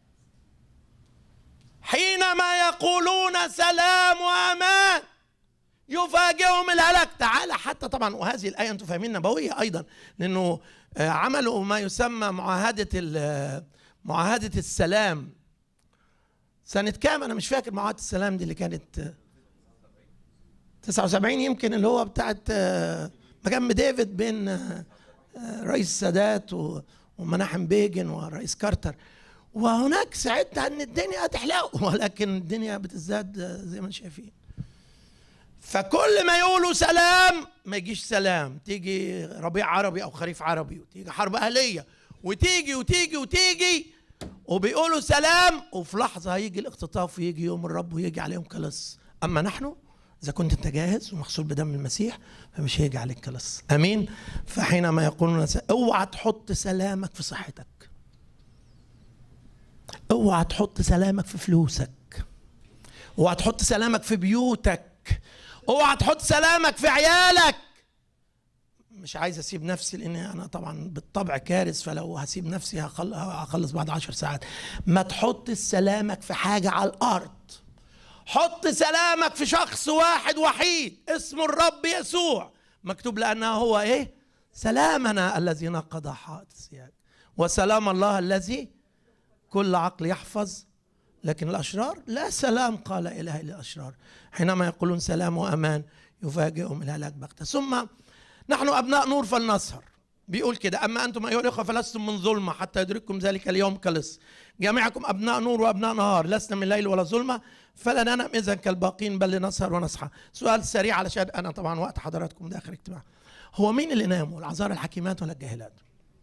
حينما يقولون سلام وامان يفاجئهم الهلاك تعالى حتى طبعا وهذه الايه انتم فاهمين نبويه ايضا لانه آه، عملوا ما يسمى معاهده ال- معاهده السلام سنه كام انا مش فاكر معاهده السلام دي اللي كانت آه، 79 يمكن اللي هو بتاعت آه، مجمع ديفيد بين آه، آه، رئيس السادات و- ومناحم بيجن ورئيس كارتر وهناك ساعتها ان الدنيا هتحلو ولكن الدنيا بتزداد آه، زي ما انتم شايفين فكل ما يقولوا سلام ما يجيش سلام تيجي ربيع عربي او خريف عربي وتيجي حرب اهليه وتيجي وتيجي وتيجي وبيقولوا سلام وفي لحظه هيجي الاختطاف ويجي يوم الرب ويجي عليهم كلص اما نحن اذا كنت انت جاهز ومغسول بدم المسيح فمش هيجي عليك كلص امين فحينما يقولون س- اوعى تحط سلامك في صحتك اوعى تحط سلامك في فلوسك اوعى تحط سلامك في بيوتك اوعى تحط سلامك في عيالك مش عايز اسيب نفسي لان انا طبعا بالطبع كارث فلو هسيب نفسي هخل- هخلص بعد عشر ساعات ما تحط سلامك في حاجه على الارض حط سلامك في شخص واحد وحيد اسمه الرب يسوع مكتوب لانه هو ايه سلامنا الذي نقض حائط السياج وسلام الله الذي كل عقل يحفظ لكن الأشرار لا سلام قال إله إلا الأشرار حينما يقولون سلام وأمان يفاجئهم الهلاك بغتة ثم نحن أبناء نور فلنسهر بيقول كده أما أنتم أيها الأخوة فلستم من ظلمة حتى يدرككم ذلك اليوم كلص جميعكم أبناء نور وأبناء نهار لسنا من ليل ولا ظلمة فلا ننام إذا كالباقين بل لنسهر ونصحى سؤال سريع علشان أنا طبعا وقت حضراتكم ده آخر اجتماع هو مين اللي ناموا العذارى الحكيمات ولا الجاهلات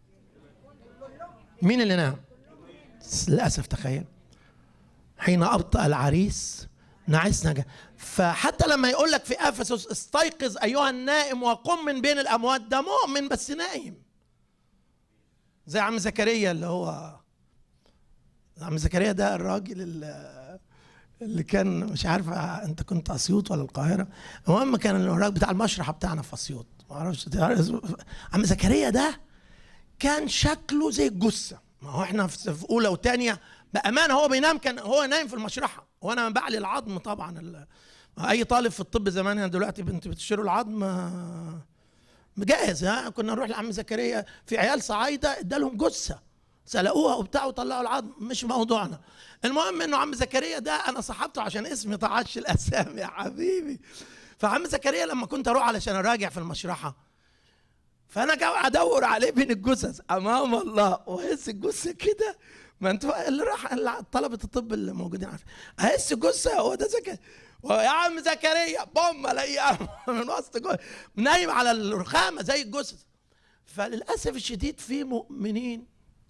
مين اللي نام للأسف تخيل حين أبطأ العريس نعسنا جا. فحتى لما يقول لك في افسس استيقظ ايها النائم وقم من بين الاموات ده مؤمن بس نايم زي عم زكريا اللي هو عم زكريا ده الراجل اللي, اللي كان مش عارف انت كنت اسيوط ولا القاهره المهم كان الراجل بتاع المشرحه بتاعنا في اسيوط ما اعرفش عم زكريا ده كان شكله زي الجثه ما هو احنا في اولى وثانيه بامانه هو بينام كان هو نايم في المشرحه وانا بعلي العظم طبعا اي طالب في الطب زمان دلوقتي انت بتشتروا العظم جاهز ها كنا نروح لعم زكريا في عيال صعايده ادالهم جثه سلقوها وبتاع وطلعوا العظم مش موضوعنا المهم انه عم زكريا ده انا صاحبته عشان اسمي طعش الاسامي يا حبيبي فعم زكريا لما كنت اروح علشان اراجع في المشرحه فانا جاي ادور عليه بين الجثث امام الله واحس الجثه كده ما انتوا اللي راح طلبه الطب اللي موجودين عارفين احس جثه هو ده زكريا ويا عم زكريا بوم الاقيه من وسط جثة نايم على الرخامه زي الجثث فللاسف الشديد في مؤمنين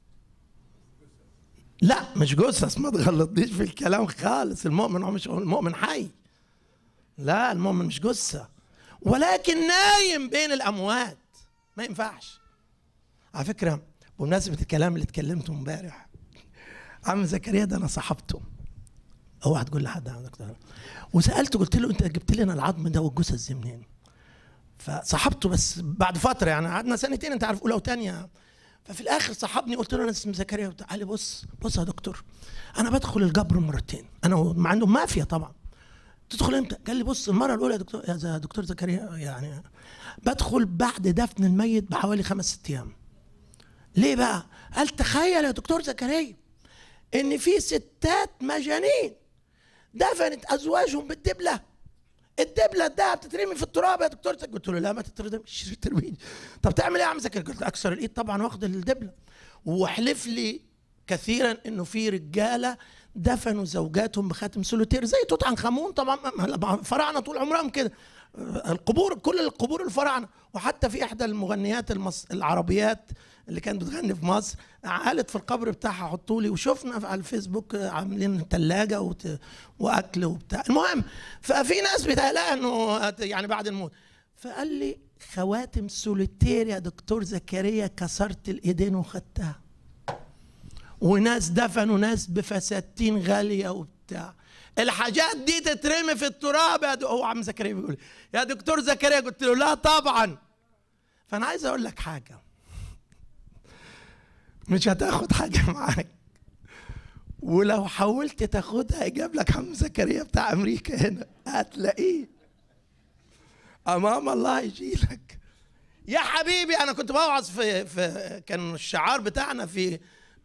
لا مش جثث ما تغلطنيش في الكلام خالص المؤمن هو مش المؤمن حي لا المؤمن مش جثه ولكن نايم بين الاموات ما ينفعش على فكره بمناسبه الكلام اللي اتكلمته امبارح عم زكريا ده انا صاحبته اوعى تقول لحد يا دكتور وسالته قلت له انت جبت لنا العظم ده والجثث دي منين؟ فصاحبته بس بعد فتره يعني قعدنا سنتين انت عارف اولى وثانيه ففي الاخر صاحبني قلت له انا اسمي زكريا قال لي بص بص يا دكتور انا بدخل الجبر مرتين انا مع عندهم مافيا طبعا تدخل امتى؟ قال لي بص المره الاولى يا دكتور يا دكتور زكريا يعني بدخل بعد دفن الميت بحوالي خمس ست ايام ليه بقى؟ قال تخيل يا دكتور زكريا ان في ستات مجانين دفنت ازواجهم بالدبله الدبله ده بتترمي في التراب يا دكتور قلت له لا ما تترميش ترميني طب تعمل ايه يا عم زكريا قلت اكسر الايد طبعا واخد الدبله واحلف لي كثيرا انه في رجاله دفنوا زوجاتهم بخاتم سولوتير زي توت عنخ امون طبعا فراعنه طول عمرهم كده القبور كل القبور الفراعنه وحتى في احدى المغنيات المص... العربيات اللي كانت بتغني في مصر قالت في القبر بتاعها حطوا لي وشفنا على الفيسبوك عاملين ثلاجه وت... واكل وبتاع المهم ففي ناس بتقلق انه يعني بعد الموت فقال لي خواتم سوليتير يا دكتور زكريا كسرت الايدين وخدتها وناس دفنوا ناس بفساتين غاليه وبتاع الحاجات دي تترمي في التراب يا هو عم زكريا بيقول يا دكتور زكريا قلت له لا طبعا فانا عايز اقول لك حاجه مش هتاخد حاجه معاك ولو حاولت تاخدها يجيب لك عم زكريا بتاع امريكا هنا هتلاقيه امام الله يجي لك يا حبيبي انا كنت بوعظ في, في كان الشعار بتاعنا في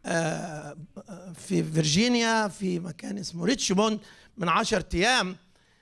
في فيرجينيا في مكان اسمه ريتشموند من عشرة ايام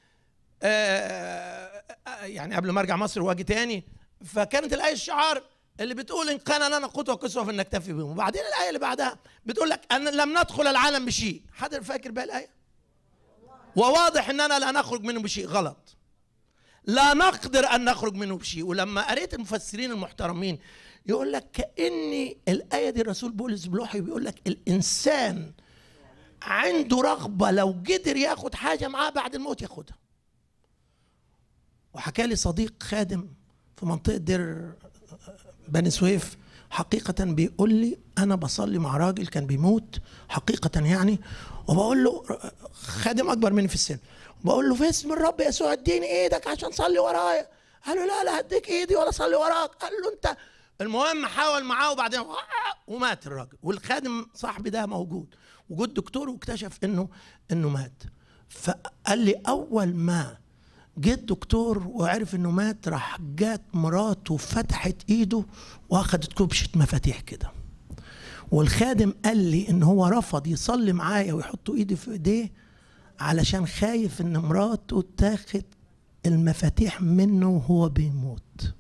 يعني قبل ما ارجع مصر واجي تاني فكانت الايه الشعار اللي بتقول ان كان لنا قوه وكسوه فلنكتفي بهم وبعدين الايه اللي بعدها بتقول لك ان لم ندخل العالم بشيء حد فاكر بقى الايه وواضح اننا لا نخرج منه بشيء غلط لا نقدر ان نخرج منه بشيء ولما قريت المفسرين المحترمين يقول لك كأن الآية دي الرسول بولس بلوحي بيقول لك الإنسان عنده رغبة لو قدر ياخد حاجة معاه بعد الموت ياخدها وحكى لي صديق خادم في منطقة دير بني سويف حقيقة بيقول لي أنا بصلي مع راجل كان بيموت حقيقة يعني وبقول له خادم أكبر مني في السن بقول له في اسم الرب يسوع اديني ايدك عشان صلي ورايا قال له لا لا هديك ايدي ولا صلي وراك قال له انت المهم حاول معاه وبعدين ومات الراجل والخادم صاحبي ده موجود وجود دكتور واكتشف انه انه مات فقال لي اول ما جه الدكتور وعرف انه مات راح جات مراته فتحت ايده واخدت كبشه مفاتيح كده والخادم قال لي ان هو رفض يصلي معايا ويحط ايدي في ايديه علشان خايف ان مراته تاخد المفاتيح منه وهو بيموت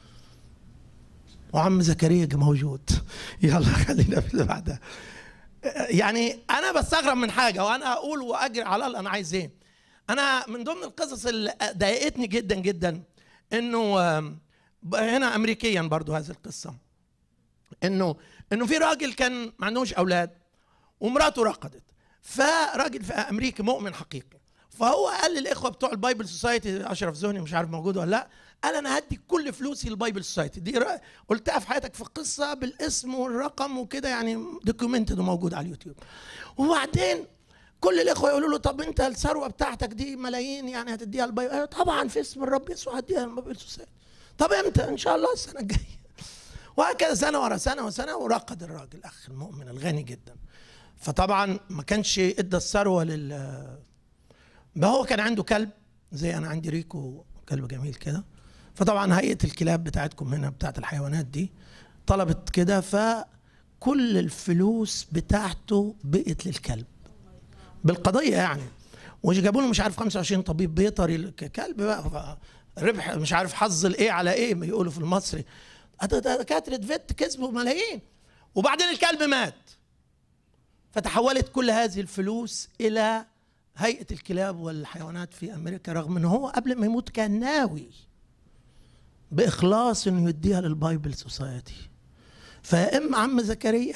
وعم زكريا موجود يلا خلينا في اللي بعدها يعني انا بستغرب من حاجه وانا اقول واجري على الله انا عايز ايه انا من ضمن القصص اللي ضايقتني جدا جدا انه هنا امريكيا برضو هذه القصه انه انه في راجل كان ما عندهوش اولاد ومراته رقدت فراجل في امريكا مؤمن حقيقي فهو قال للاخوه بتوع البايبل سوسايتي اشرف زهني مش عارف موجود ولا لا قال انا هدي كل فلوسي للبايبل سوسايتي دي رأ- قلتها في حياتك في قصه بالاسم والرقم وكده يعني دوكيومنتد وموجود على اليوتيوب وبعدين كل الاخوه يقولوا له طب انت الثروه بتاعتك دي ملايين يعني هتديها للبايبل قال طبعا في اسم الرب يسوع هديها للبايبل سوسايتي طب امتى ان شاء الله السنه الجايه وهكذا سنه ورا سنه وسنه ورقد الراجل الاخ المؤمن الغني جدا فطبعا ما كانش ادى الثروه لل ما هو كان عنده كلب زي انا عندي ريكو كلب جميل كده فطبعا هيئه الكلاب بتاعتكم هنا بتاعت الحيوانات دي طلبت كده فكل الفلوس بتاعته بقت للكلب بالقضيه يعني وجابوا له مش عارف 25 طبيب بيطري كلب بقى ربح مش عارف حظ الايه على ايه ما يقولوا في المصري ده- ده دكاتره فيت كسبوا ملايين وبعدين الكلب مات فتحولت كل هذه الفلوس الى هيئه الكلاب والحيوانات في امريكا رغم ان هو قبل ما يموت كان ناوي باخلاص انه يديها للبايبل سوسايتي فيا اما عم زكريا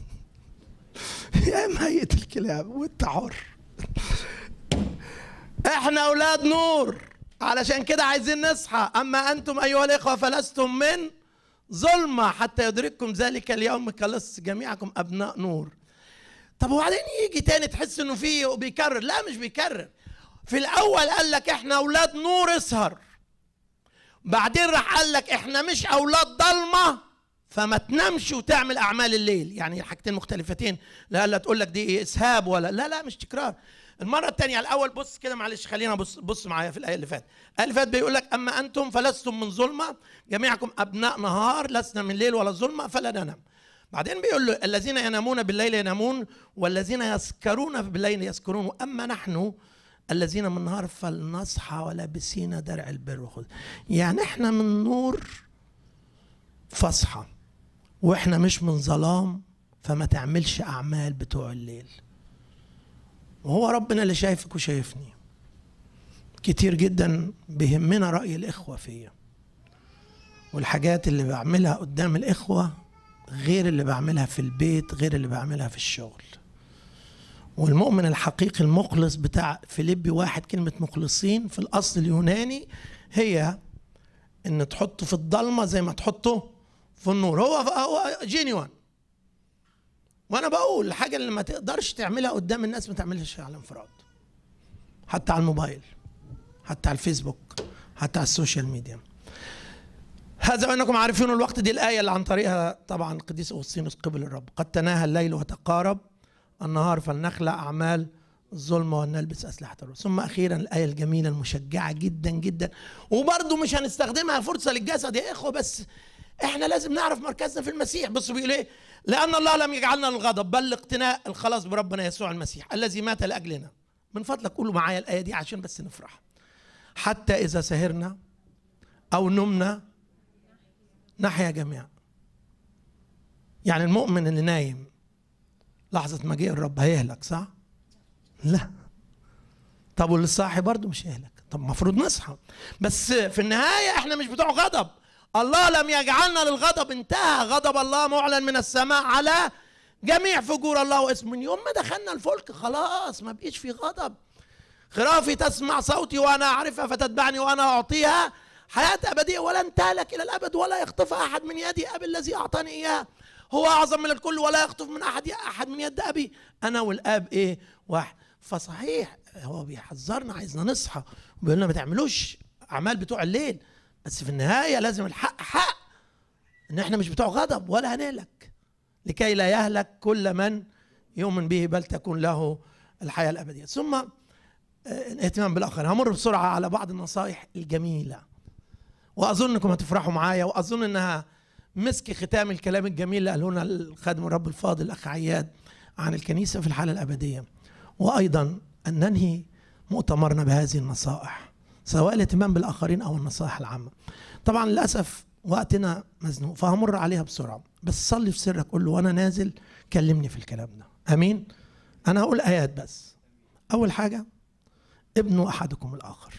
يا اما هيئه الكلاب وانت حر احنا اولاد نور علشان كده عايزين نصحى اما انتم ايها الاخوه فلستم من ظلمه حتى يدرككم ذلك اليوم كلص جميعكم ابناء نور طب وبعدين يجي تاني تحس انه في بيكرر لا مش بيكرر في الاول قال لك احنا اولاد نور اسهر بعدين راح قال لك احنا مش اولاد ضلمه فما تنامش وتعمل اعمال الليل يعني حاجتين مختلفتين لا لا تقول لك دي إيه اسهاب ولا لا لا مش تكرار المره الثانيه الاول بص كده معلش خلينا بص بص معايا في الايه اللي فاتت الايه اللي فاتت بيقول لك اما انتم فلستم من ظلمه جميعكم ابناء نهار لسنا من ليل ولا ظلمه فلا ننام بعدين بيقول له الذين ينامون بالليل ينامون والذين يسكرون بالليل يسكرون اما نحن الذين من النهار فلنصحى ولابسين درع البر والخذ يعني احنا من نور فاصحى واحنا مش من ظلام فما تعملش اعمال بتوع الليل وهو ربنا اللي شايفك وشايفني كتير جدا بيهمنا رأي الإخوة فيا والحاجات اللي بعملها قدام الإخوة غير اللي بعملها في البيت غير اللي بعملها في الشغل والمؤمن الحقيقي المخلص بتاع فيليبي واحد كلمة مخلصين في الأصل اليوناني هي إن تحطه في الضلمة زي ما تحطه في النور هو هو جينيوان وانا بقول الحاجه اللي ما تقدرش تعملها قدام الناس ما تعملهاش على انفراد حتى على الموبايل حتى على الفيسبوك حتى على السوشيال ميديا هذا وانكم عارفون الوقت دي الايه اللي عن طريقها طبعا القديس اغسطينوس قبل الرب قد تناهى الليل وتقارب النهار فلنخلع اعمال الظلمه ونلبس اسلحه الروح ثم اخيرا الايه الجميله المشجعه جدا جدا وبرضه مش هنستخدمها فرصه للجسد يا اخوه بس احنا لازم نعرف مركزنا في المسيح بص بيقول ايه لان الله لم يجعلنا للغضب بل لاقتناء الخلاص بربنا يسوع المسيح الذي مات لاجلنا من فضلك قولوا معايا الايه دي عشان بس نفرح حتى اذا سهرنا او نمنا نحيا جميعا يعني المؤمن اللي نايم لحظة مجيء الرب هيهلك صح؟ لا طب واللي صاحي برضه مش هيهلك طب المفروض نصحى بس في النهاية احنا مش بتوع غضب الله لم يجعلنا للغضب انتهى غضب الله معلن من السماء على جميع فجور الله واسم من يوم ما دخلنا الفلك خلاص ما بقيش في غضب خرافي تسمع صوتي وانا اعرفها فتتبعني وانا اعطيها حياة أبدية ولن تهلك إلى الأبد ولا يخطفها أحد من يدي أبي الذي أعطاني إياه هو أعظم من الكل ولا يخطف من أحد أحد من يد أبي أنا والآب إيه واحد فصحيح هو بيحذرنا عايزنا نصحى وبيقول لنا ما تعملوش أعمال بتوع الليل بس في النهاية لازم الحق حق إن إحنا مش بتوع غضب ولا هنهلك لكي لا يهلك كل من يؤمن به بل تكون له الحياة الأبدية ثم الاهتمام بالآخر همر بسرعة على بعض النصائح الجميلة واظن انكم هتفرحوا معايا واظن انها مسك ختام الكلام الجميل اللي قاله لنا الخادم الرب الفاضل الاخ عياد عن الكنيسه في الحاله الابديه وايضا ان ننهي مؤتمرنا بهذه النصائح سواء الاهتمام بالاخرين او النصائح العامه طبعا للاسف وقتنا مزنوق فهمر عليها بسرعه بس صلي في سرك قول له وانا نازل كلمني في الكلام ده امين انا هقول ايات بس اول حاجه ابنوا احدكم الاخر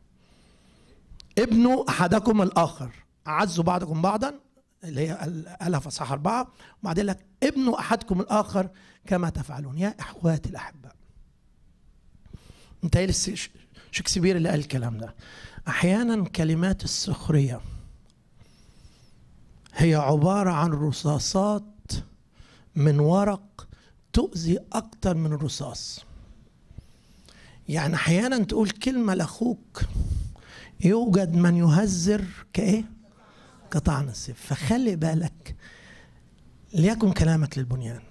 ابنوا احدكم الاخر اعزوا بعضكم بعضا اللي هي قالها في اصحاح اربعه وبعدين لك ابنوا احدكم الاخر كما تفعلون يا اخواتي الاحباء انت شكسبير اللي قال الكلام ده احيانا كلمات السخريه هي عباره عن رصاصات من ورق تؤذي اكتر من الرصاص يعني احيانا تقول كلمه لاخوك يوجد من يهزر كايه كطعن السيف فخلي بالك ليكن كلامك للبنيان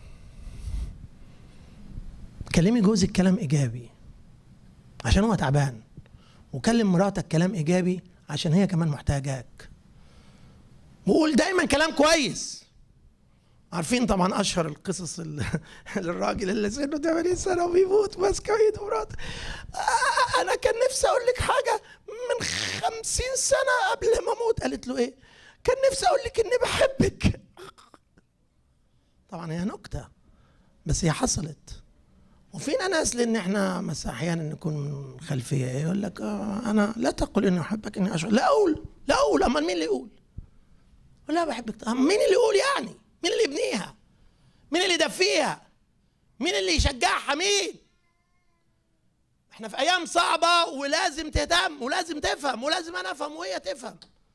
كلمي جوزك كلام ايجابي عشان هو تعبان وكلم مراتك كلام ايجابي عشان هي كمان محتاجاك وقول دايما كلام كويس عارفين طبعا اشهر القصص ال- للراجل اللي سنه 80 سنه وبيموت ماسكه ايده مراته آه، انا كان نفسي اقول لك حاجه من 50 سنه قبل ما اموت قالت له ايه كان نفسي اقول لك اني بحبك طبعا هي نكته بس هي حصلت وفينا ناس لان احنا مثلا احيانا نكون من خلفيه إيه؟ يقول لك آه انا لا تقل اني احبك اني اشعر لا اقول لا اقول امال مين اللي يقول؟ لا بحبك أم مين اللي يقول يعني؟ مين اللي يبنيها؟ مين اللي يدفيها؟ مين اللي يشجعها مين؟ احنا في ايام صعبه ولازم تهتم ولازم تفهم ولازم انا افهم وهي تفهم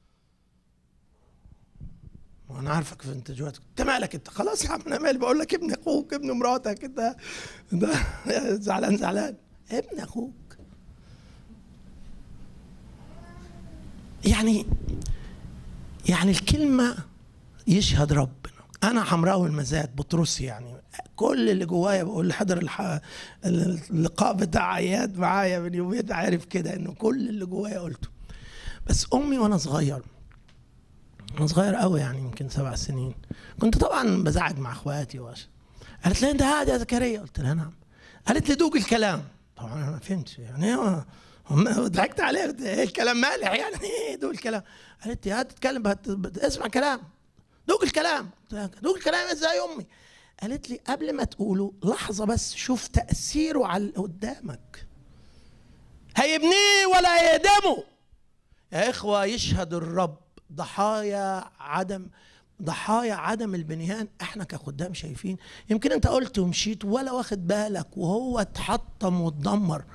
وانا عارفك في انت جواتك انت مالك انت خلاص يا عم انا مالي بقول لك ابن اخوك ابن مراتك انت ده زعلان زعلان ابن اخوك يعني يعني الكلمه يشهد ربنا انا حمراوي المزاد بطرسي يعني كل اللي جوايا بقول اللي حضر الح... اللقاء بتاع عياد معايا من يومين عارف كده انه كل اللي جوايا قلته بس امي وانا صغير وانا صغير قوي يعني يمكن سبع سنين كنت طبعا بزعج مع اخواتي واش قالت لي انت هادي يا زكريا قلت لها نعم قالت لي دوق الكلام طبعا انا ما فهمتش يعني ايه هم ضحكت عليها قلت ايه الكلام مالح يعني ايه دوق الكلام قالت لي هات تتكلم بهت... بت- اسمع كلام دوق الكلام قلت لها دوق الكلام ازاي يا امي قالت لي قبل ما تقوله لحظه بس شوف تاثيره على اللي قدامك هيبنيه ولا هيهدمه يا إخوة يشهد الرب ضحايا عدم ضحايا عدم البنيان احنا كخدام شايفين يمكن انت قلت ومشيت ولا واخد بالك وهو اتحطم واتدمر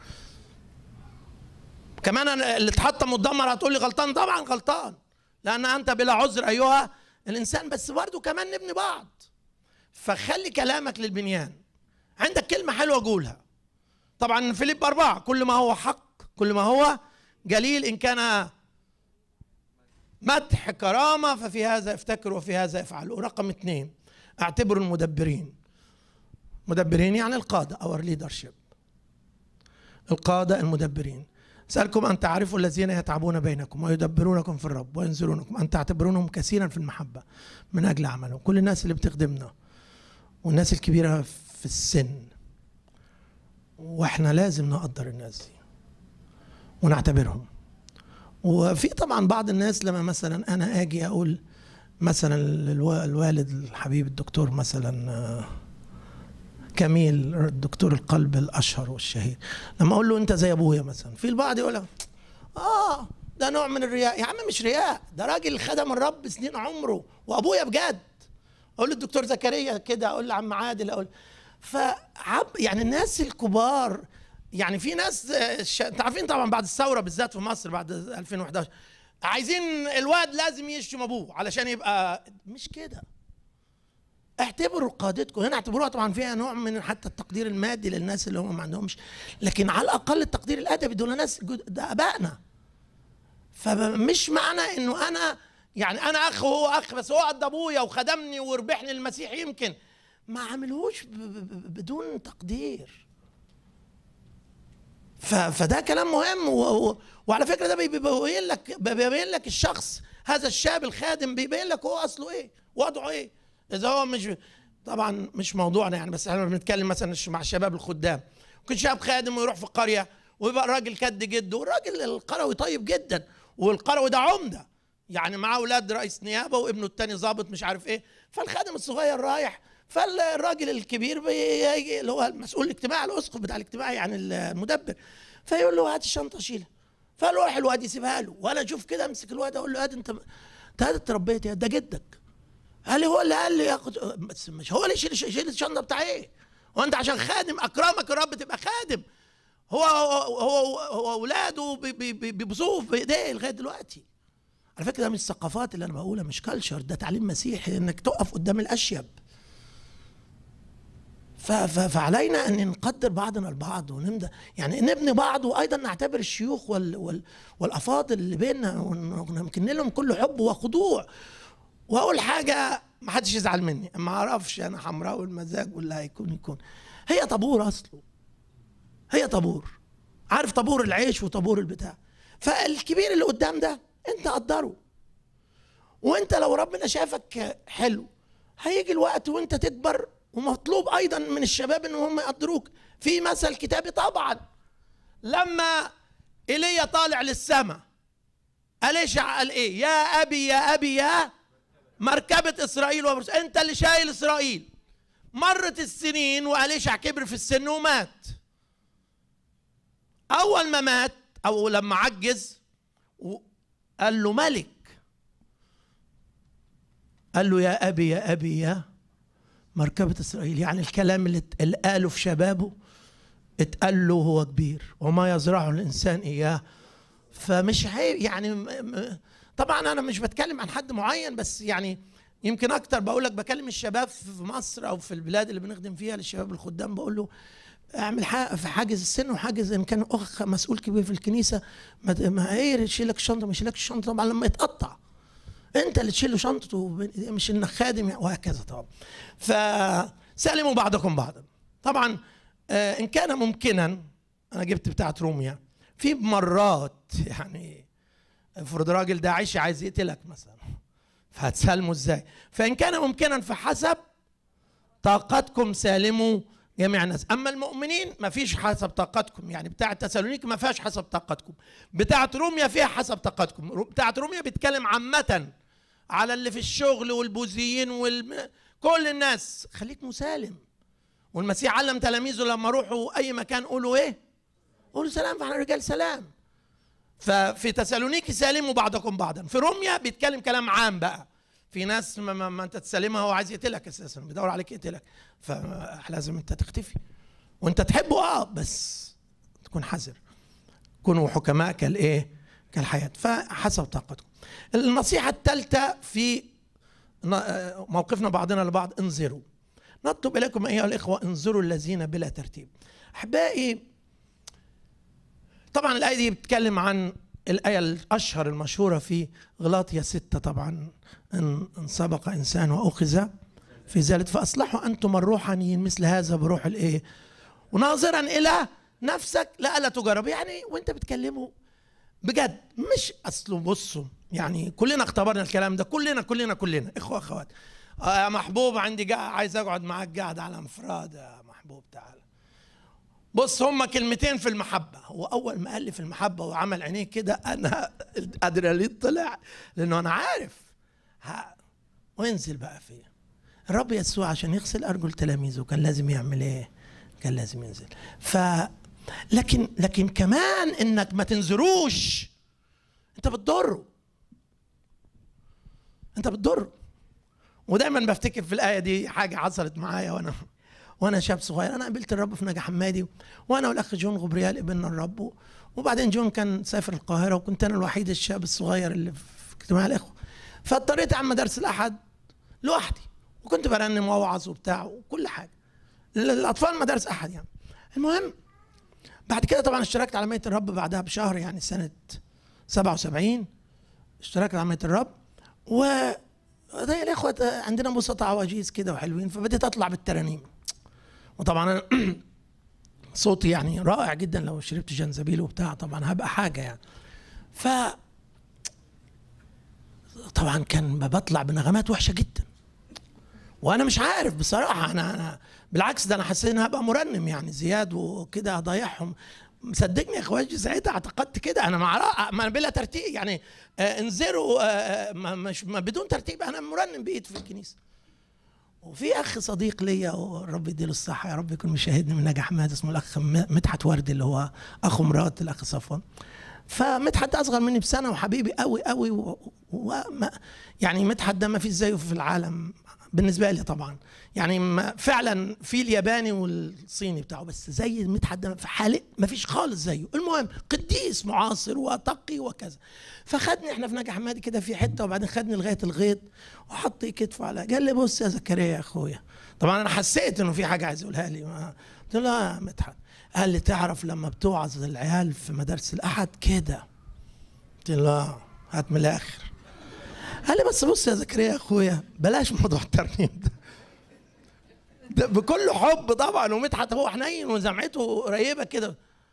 كمان أنا اللي اتحطم واتدمر هتقول لي غلطان طبعا غلطان لان انت بلا عذر ايها الانسان بس برضه كمان نبني بعض فخلي كلامك للبنيان عندك كلمه حلوه قولها طبعا فيليب أربعة كل ما هو حق كل ما هو جليل إن كان مدح كرامة ففي هذا افتكروا وفي هذا افعلوا رقم اثنين اعتبروا المدبرين مدبرين يعني القادة اور ليدرشيب القادة المدبرين سألكم أن تعرفوا الذين يتعبون بينكم ويدبرونكم في الرب وينزلونكم أن تعتبرونهم كثيرا في المحبة من أجل عملهم كل الناس اللي بتخدمنا والناس الكبيرة في السن واحنا لازم نقدر الناس دي ونعتبرهم وفي طبعا بعض الناس لما مثلا انا اجي اقول مثلا الوا- الوالد الحبيب الدكتور مثلا آه، كميل الدكتور القلب الاشهر والشهير لما اقول له انت زي ابويا مثلا في البعض يقول لك اه ده نوع من الرياء يا عم مش رياء ده راجل خدم الرب سنين عمره وابويا بجد اقول للدكتور زكريا كده اقول لعم عادل اقول فعب يعني الناس الكبار يعني في ناس آه، ش... انتوا عارفين طبعا بعد الثوره بالذات في مصر بعد 2011 عايزين الواد لازم يشتم ابوه علشان يبقى مش كده اعتبروا قادتكم هنا اعتبروها طبعا فيها نوع من حتى التقدير المادي للناس اللي هم ما عندهمش لكن على الاقل التقدير الادبي دول ناس جد- ده ابائنا فمش معنى انه انا يعني انا اخ وهو اخ بس هو قد ابويا وخدمني وربحني المسيح يمكن ما عملهوش ب- ب- ب- بدون تقدير ف- فده كلام مهم و- و- وعلى فكره ده بي- بيبين لك بيبين لك الشخص هذا الشاب الخادم بيبين لك هو اصله ايه وضعه ايه اذا هو مش طبعا مش موضوعنا يعني بس احنا بنتكلم مثلا مع الشباب الخدام ممكن شاب خادم ويروح في القريه ويبقى الراجل كد جده والراجل القروي طيب جدا والقروي ده عمده يعني معاه اولاد رئيس نيابه وابنه التاني ظابط مش عارف ايه فالخادم الصغير رايح فالراجل الكبير بيجي اللي هو المسؤول الاجتماعي الاسقف بتاع الاجتماع يعني المدبر فيقول له هات الشنطه شيلها فيروح الواد يسيبها له وانا اشوف كده امسك الواد اقول له هات انت انت هات اتربيت يا ده جدك قال لي هو اللي قال لي ياخد بس مش هو اللي يشيل يشيل الشنطه بتاع ايه؟ هو انت عشان خادم اكرمك الرب تبقى خادم هو هو هو, هو اولاده بي- بي- بي- بيبصوه بايديه لغايه دلوقتي على فكره ده مش الثقافات اللي انا بقولها مش كلتشر ده تعليم مسيحي انك تقف قدام الاشيب ف- ف- فعلينا ان نقدر بعضنا البعض ونمدى يعني نبني بعض وايضا نعتبر الشيوخ وال وال والافاضل اللي بيننا ون- ونمكن لهم كل حب وخضوع واقول حاجه ما حدش يزعل مني ما اعرفش انا حمراوي المزاج واللي هيكون يكون هي طابور اصله هي طابور عارف طابور العيش وطابور البتاع فالكبير اللي قدام ده انت قدره وانت لو ربنا شافك حلو هيجي الوقت وانت تكبر ومطلوب ايضا من الشباب ان هم يقدروك في مثل كتابي طبعا لما ايليا طالع للسماء اليشع قال ايه يا ابي يا ابي يا مركبة اسرائيل وبرس انت اللي شايل اسرائيل مرت السنين واليشع كبر في السن ومات اول ما مات او لما عجز و- قال له ملك قال له يا ابي يا ابي يا مركبة اسرائيل يعني الكلام اللي ات- اللي قاله في شبابه اتقال له هو كبير وما يزرعه الانسان اياه فمش عيب يعني م- م- طبعا انا مش بتكلم عن حد معين بس يعني يمكن اكتر بقول لك بكلم الشباب في مصر او في البلاد اللي بنخدم فيها للشباب الخدام بقول له اعمل حاجة في حاجز السن وحاجز ان كان اخ مسؤول كبير في الكنيسه ما ت- ما ايه يشيلك الشنطه ما يشيلكش الشنطه طبعا لما يتقطع انت اللي تشيل له شنطته مش انك خادم يعني وهكذا طبعا فسلموا بعضكم بعضا طبعا آه، ان كان ممكنا انا جبت بتاعت روميا في مرات يعني افرض راجل داعشي عايز يقتلك مثلا فهتسلمه ازاي فان كان ممكنا فحسب طاقتكم سالموا جميع الناس اما المؤمنين ما فيش حسب طاقتكم يعني بتاعه تسالونيك ما فيهاش حسب طاقتكم بتاعه روميا فيها حسب طاقتكم رو- بتاعه روميا بيتكلم عامه على اللي في الشغل والبوذيين وال كل الناس خليك مسالم والمسيح علم تلاميذه لما روحوا اي مكان قولوا ايه قولوا سلام فاحنا رجال سلام ففي تسالونيكي سالموا بعضكم بعضا في روميا بيتكلم كلام عام بقى في ناس ما, ما, ما انت تسلمها هو عايز يقتلك اساسا بيدور عليك يقتلك فلازم انت تختفي وانت تحبه اه بس تكون حذر كونوا حكماء كالايه كالحياه فحسب طاقتكم النصيحه الثالثه في ن- موقفنا بعضنا لبعض انظروا نطلب اليكم ايها الاخوه انظروا الذين بلا ترتيب احبائي طبعا الآية دي بتتكلم عن الآية الأشهر المشهورة في غلاطيا ستة طبعا إن, إن سبق إنسان وأخذ في ذلك فأصلحوا أنتم الروحانيين مثل هذا بروح الإيه وناظرا إلى نفسك لألا تجرب يعني وأنت بتكلمه بجد مش أصله بصوا يعني كلنا اختبرنا الكلام ده كلنا كلنا كلنا إخوة أخوات آه يا محبوب عندي قاعد عايز أقعد معاك قاعد على انفراد يا محبوب تعال بص هما كلمتين في المحبة هو أول ما قال لي في المحبة وعمل عينيه كده أنا الأدرينالين طلع لأنه أنا عارف ها وينزل بقى فيه الرب يسوع عشان يغسل أرجل تلاميذه كان لازم يعمل إيه؟ كان لازم ينزل ف لكن لكن كمان إنك ما تنزروش أنت بتضره أنت بتضره ودايما بفتكر في الآية دي حاجة حصلت معايا وأنا وانا شاب صغير انا قابلت الرب في نجا حمادي وانا والاخ جون غبريال قبلنا الرب وبعدين جون كان سافر القاهره وكنت انا الوحيد الشاب الصغير اللي في اجتماع الاخوه فاضطريت اعمل مدارس الاحد لوحدي وكنت برنم واوعظ وبتاع وكل حاجه الاطفال مدارس احد يعني المهم بعد كده طبعا اشتركت على مية الرب بعدها بشهر يعني سنه 77 اشتركت على مية الرب و زي الاخوه عندنا بسطاء عواجيز كده وحلوين فبديت اطلع بالترانيم وطبعا أنا صوتي يعني رائع جدا لو شربت جنزبيل وبتاع طبعا هبقى حاجه يعني ف طبعا كان بطلع بنغمات وحشه جدا وانا مش عارف بصراحه انا انا بالعكس ده انا حسيت ان هبقى مرنم يعني زياد وكده هضيعهم صدقني يا اخواتي ساعتها اعتقدت كده انا مع ما بلا ترتيب يعني آه انزلوا آه ما مش ما بدون ترتيب انا مرنم بايد في الكنيسه وفي اخ صديق ليا والرب يديله الصحه يا رب يكون مشاهدني من نجا حماد اسمه الاخ مدحت وردي اللي هو اخو مرات الاخ صفوان فمدحت اصغر مني بسنه وحبيبي قوي قوي و... و... ما يعني مدحت ده ما فيش زيه في العالم بالنسبه لي طبعا يعني ما- فعلا في الياباني والصيني بتاعه بس زي مدحت ده في حاله ما فيش خالص زيه المهم قديس معاصر وتقي وكذا فخدني احنا في نجا حمادي كده في حته وبعدين خدني لغايه الغيط وحط كتفه على قال لي بص يا زكريا يا اخويا طبعا انا حسيت انه في حاجه عايز يقولها لي ما- قلت له لا يا مدحت قال لي تعرف لما بتوعظ العيال في مدارس الاحد كده قلت له لا هات من الاخر قال لي بس بص يا زكريا يا اخويا بلاش موضوع الترنيم ده ده بكل حب طبعا ومدحت هو حنين وزمعته قريبه كده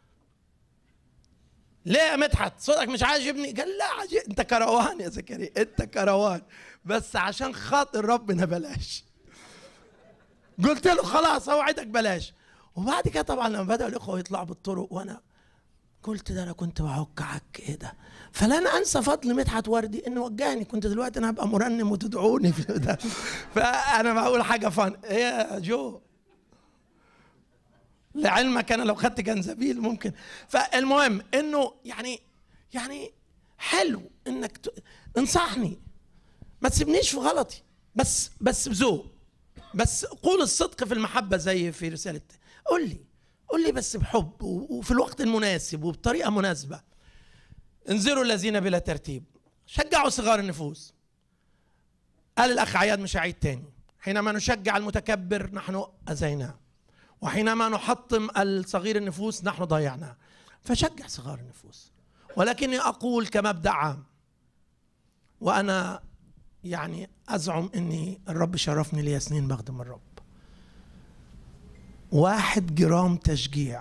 ليه يا مدحت صوتك مش عاجبني قال لا عاجب انت كروان يا زكريا انت كروان بس عشان خاطر ربنا بلاش قلت له خلاص اوعدك بلاش وبعد كده طبعا لما بدأوا الاخوه يطلعوا بالطرق وانا قلت ده انا كنت بعك عك ايه ده فلن انسى فضل مدحت وردي انه وجهني كنت دلوقتي انا هبقى مرنم وتدعوني في ده فانا بقول حاجه فن ايه يا جو لعلمك انا لو خدت جنزبيل ممكن فالمهم انه يعني يعني حلو انك ت... انصحني ما تسيبنيش في غلطي بس بس بذوق بس قول الصدق في المحبه زي في رساله قول لي قول لي بس بحب و- وفي الوقت المناسب وبطريقه مناسبه انذروا الذين بلا ترتيب شجعوا صغار النفوس قال الاخ عياد مش هعيد تاني حينما نشجع المتكبر نحن اذيناه وحينما نحطم الصغير النفوس نحن ضيعناه فشجع صغار النفوس ولكني اقول كمبدا عام وانا يعني ازعم اني الرب شرفني لي سنين بخدم الرب واحد جرام تشجيع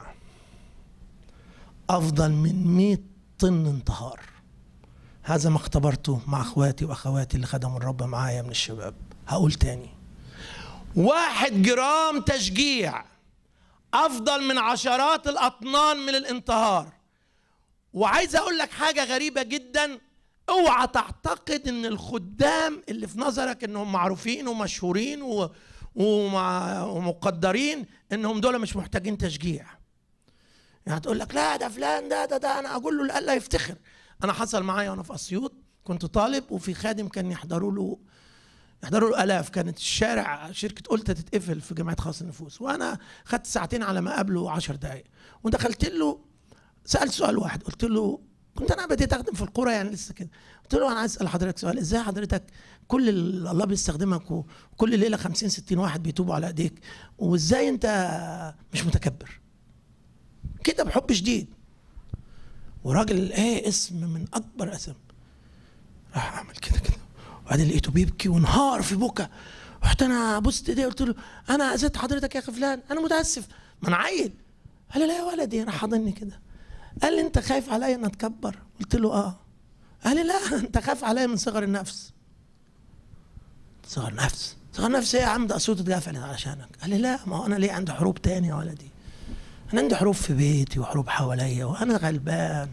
افضل من مئة طن انتهار هذا ما اختبرته مع اخواتي واخواتي اللي خدموا الرب معايا من الشباب هقول تاني واحد جرام تشجيع افضل من عشرات الاطنان من الانتهار وعايز اقول لك حاجه غريبه جدا اوعى تعتقد ان الخدام اللي في نظرك انهم معروفين ومشهورين و... ومع... ومقدرين انهم دول مش محتاجين تشجيع يعني تقول لك لا ده فلان ده ده ده انا اقول له لا يفتخر انا حصل معايا وانا في اسيوط كنت طالب وفي خادم كان يحضروا له يحضروا له الاف كانت الشارع شركه قلت تتقفل في جامعه خاص النفوس وانا خدت ساعتين على ما اقابله 10 دقائق ودخلت له سالت سؤال واحد قلت له كنت انا بديت اخدم في القرى يعني لسه كده قلت له انا عايز اسال حضرتك سؤال ازاي حضرتك كل ال- الله بيستخدمك وكل ليله 50 60 واحد بيتوبوا على ايديك وازاي انت مش متكبر كده بحب شديد وراجل ايه اسم من اكبر اسم راح عمل كده كده وبعدين لقيته بيبكي وانهار في بكى رحت انا بصت ايديه قلت له انا اذيت حضرتك يا اخي فلان انا متاسف ما انا عيل قال لي لا يا ولدي راح حاضني كده قال لي انت خايف عليا ان اتكبر قلت له اه قال لي لا انت خايف عليا من صغر النفس صغر نفس صغر نفس ايه يا عم ده صوت اتقفلت علشانك قال لي لا ما هو انا ليه عندي حروب تاني يا ولدي انا عندي حروب في بيتي وحروب حواليا وانا غلبان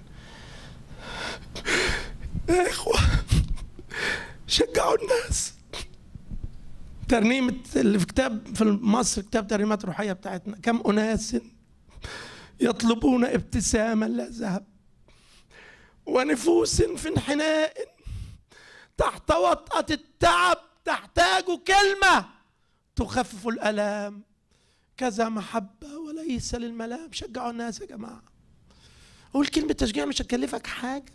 يا اخوه شجعوا الناس ترنيمة اللي في كتاب في مصر كتاب ترنيمات روحية بتاعتنا كم أناس يطلبون ابتساما لا ذهب ونفوس في انحناء تحت وطأة التعب تحتاج كلمة تخفف الألام كذا محبة وليس للملام شجعوا الناس يا جماعة قول كلمة تشجيع مش هتكلفك حاجة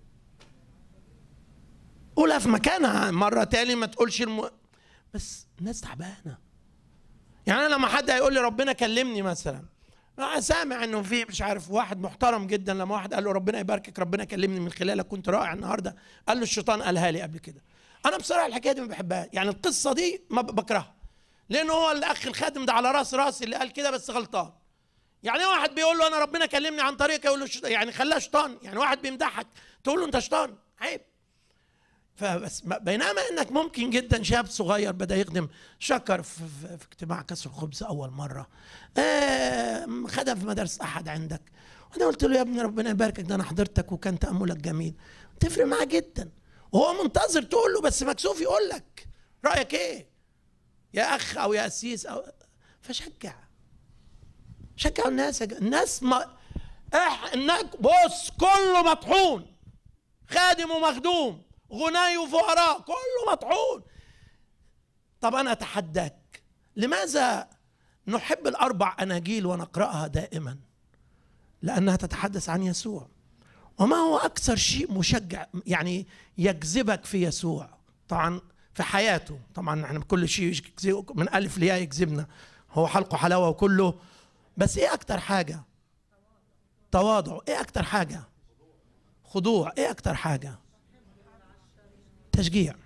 قولها في مكانها مرة تاني ما تقولش الم... بس الناس تعبانة يعني أنا لما حد هيقول لي ربنا كلمني مثلا أنا سامع انه في مش عارف واحد محترم جدا لما واحد قال له ربنا يباركك ربنا كلمني من خلالك كنت رائع النهارده قال له الشيطان قالها لي قبل كده انا بصراحه الحكايه دي ما بحبها يعني القصه دي ما ب- بكرهها لان هو الاخ الخادم ده على راس راسي اللي قال كده بس غلطان يعني واحد بيقول له انا ربنا كلمني عن طريقك يقول له شيطان يعني خلاه شيطان يعني واحد بيمدحك تقول له انت شيطان عيب فبس ب- بينما انك ممكن جدا شاب صغير بدا يخدم شكر في, في, في اجتماع كسر الخبز اول مره آه خدم في مدرسه احد عندك وانا قلت له يا ابني ربنا يباركك ده انا حضرتك وكان تاملك جميل تفرق معاه جدا وهو منتظر تقول له بس مكسوف يقول لك رايك ايه يا اخ او يا اسيس او فشجع شجعوا الناس يا ج- الناس ما إح... إنك بص كله مطحون خادم ومخدوم غناي وفقراء كله مطحون طب انا اتحداك لماذا نحب الاربع اناجيل ونقراها دائما لانها تتحدث عن يسوع وما هو اكثر شيء مشجع يعني يجذبك في يسوع طبعا في حياته طبعا احنا كل شيء من الف لياء يجذبنا هو حلقه حلاوه وكله بس ايه اكتر حاجه تواضع ايه اكتر حاجه خضوع ايه اكتر حاجه تشجيع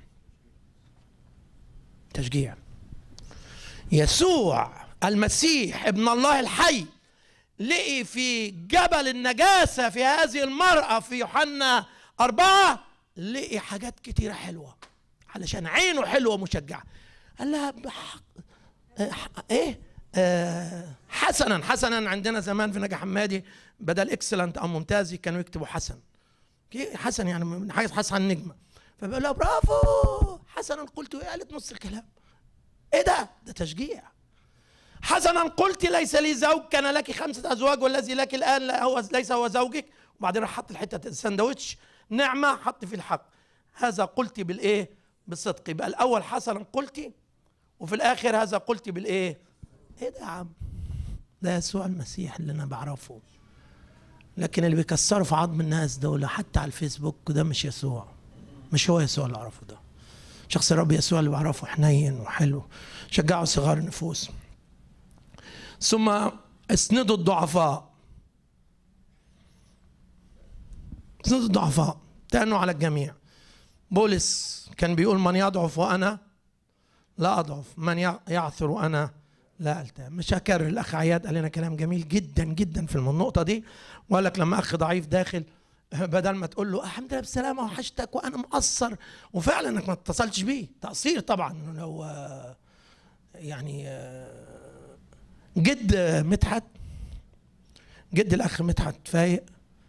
تشجيع يسوع المسيح ابن الله الحي لقي في جبل النجاسة في هذه المرأة في يوحنا أربعة لقي حاجات كتيرة حلوة علشان عينه حلوة مشجعة قال لها بحق ايه آه حسنا حسنا عندنا زمان في نجا حمادي بدل اكسلنت او ممتاز كانوا يكتبوا حسن حسن يعني من حاجه حسن النجمه فبقول لها برافو حسنا قلت ايه قالت نص الكلام ايه ده ده تشجيع حسنا قلت ليس لي زوج كان لك خمسة أزواج والذي لك الآن هو ليس هو زوجك وبعدين راح حط الحتة السندوتش نعمة حط في الحق هذا قلت بالإيه بالصدق يبقى الأول حسنا قلت وفي الآخر هذا قلت بالإيه إيه ده يا عم ده يسوع المسيح اللي أنا بعرفه لكن اللي بيكسروا في عظم الناس دول حتى على الفيسبوك ده مش يسوع مش هو يسوع اللي أعرفه ده شخص الرب يسوع اللي بعرفه حنين وحلو شجعوا صغار النفوس ثم اسندوا الضعفاء اسندوا الضعفاء تأنوا على الجميع بولس كان بيقول من يضعف وأنا لا أضعف من يعثر وأنا لا ألتام مش هكرر الأخ عياد قال لنا كلام جميل جدا جدا في النقطة دي وقال لك لما أخ ضعيف داخل بدل ما تقول له الحمد لله بالسلامة وحشتك وأنا مقصر وفعلا إنك ما اتصلتش بيه تقصير طبعا لو يعني جد مدحت جد الاخ مدحت فايق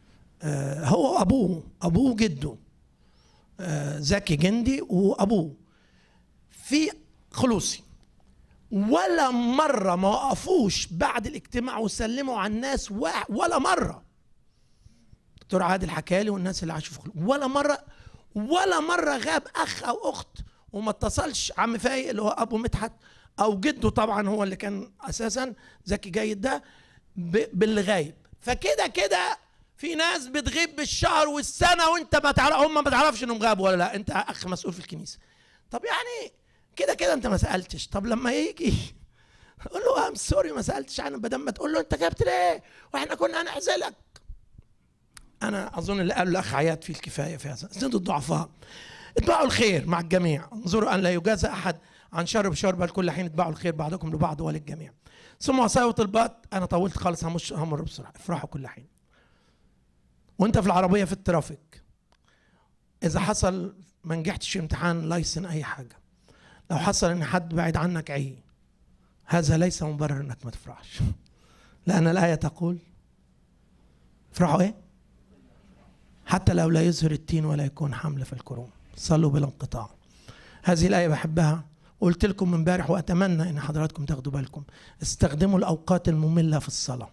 هو ابوه ابوه جده زكي جندي وابوه في خلوصي ولا مرة ما وقفوش بعد الاجتماع وسلموا على الناس ولا مرة دكتور عادل حكالي والناس اللي عاشوا في خلوصي ولا مرة ولا مرة غاب أخ أو أخت وما اتصلش عم فايق اللي هو أبو مدحت او جده طبعا هو اللي كان اساسا زكي جيد ده بالغايب فكده كده في ناس بتغيب بالشهر والسنه وانت ما تعرف هم ما تعرفش انهم غابوا ولا لا انت اخ مسؤول في الكنيسه طب يعني كده كده انت ما سالتش طب لما يجي قول له ام سوري ما سالتش عنه بدل ما تقول له انت جبت ليه واحنا كنا هنعزلك انا اظن اللي قاله الاخ عياد فيه الكفايه في هذا زيد الضعفاء اتبعوا الخير مع الجميع انظروا ان لا يجازى احد عن شر بشر بل كل حين اتبعوا الخير بعضكم لبعض وللجميع ثم وصايا وطلبات انا طولت خالص همش همر بسرعه افرحوا كل حين وانت في العربيه في الترافيك اذا حصل ما نجحتش في امتحان لايسن اي حاجه لو حصل ان حد بعد عنك عي هذا ليس مبرر انك ما تفرحش لان الايه تقول افرحوا ايه حتى لو لا يظهر التين ولا يكون حمل في الكروم صلوا بلا انقطاع هذه الايه بحبها قلت لكم امبارح واتمنى ان حضراتكم تاخدوا بالكم استخدموا الاوقات الممله في الصلاه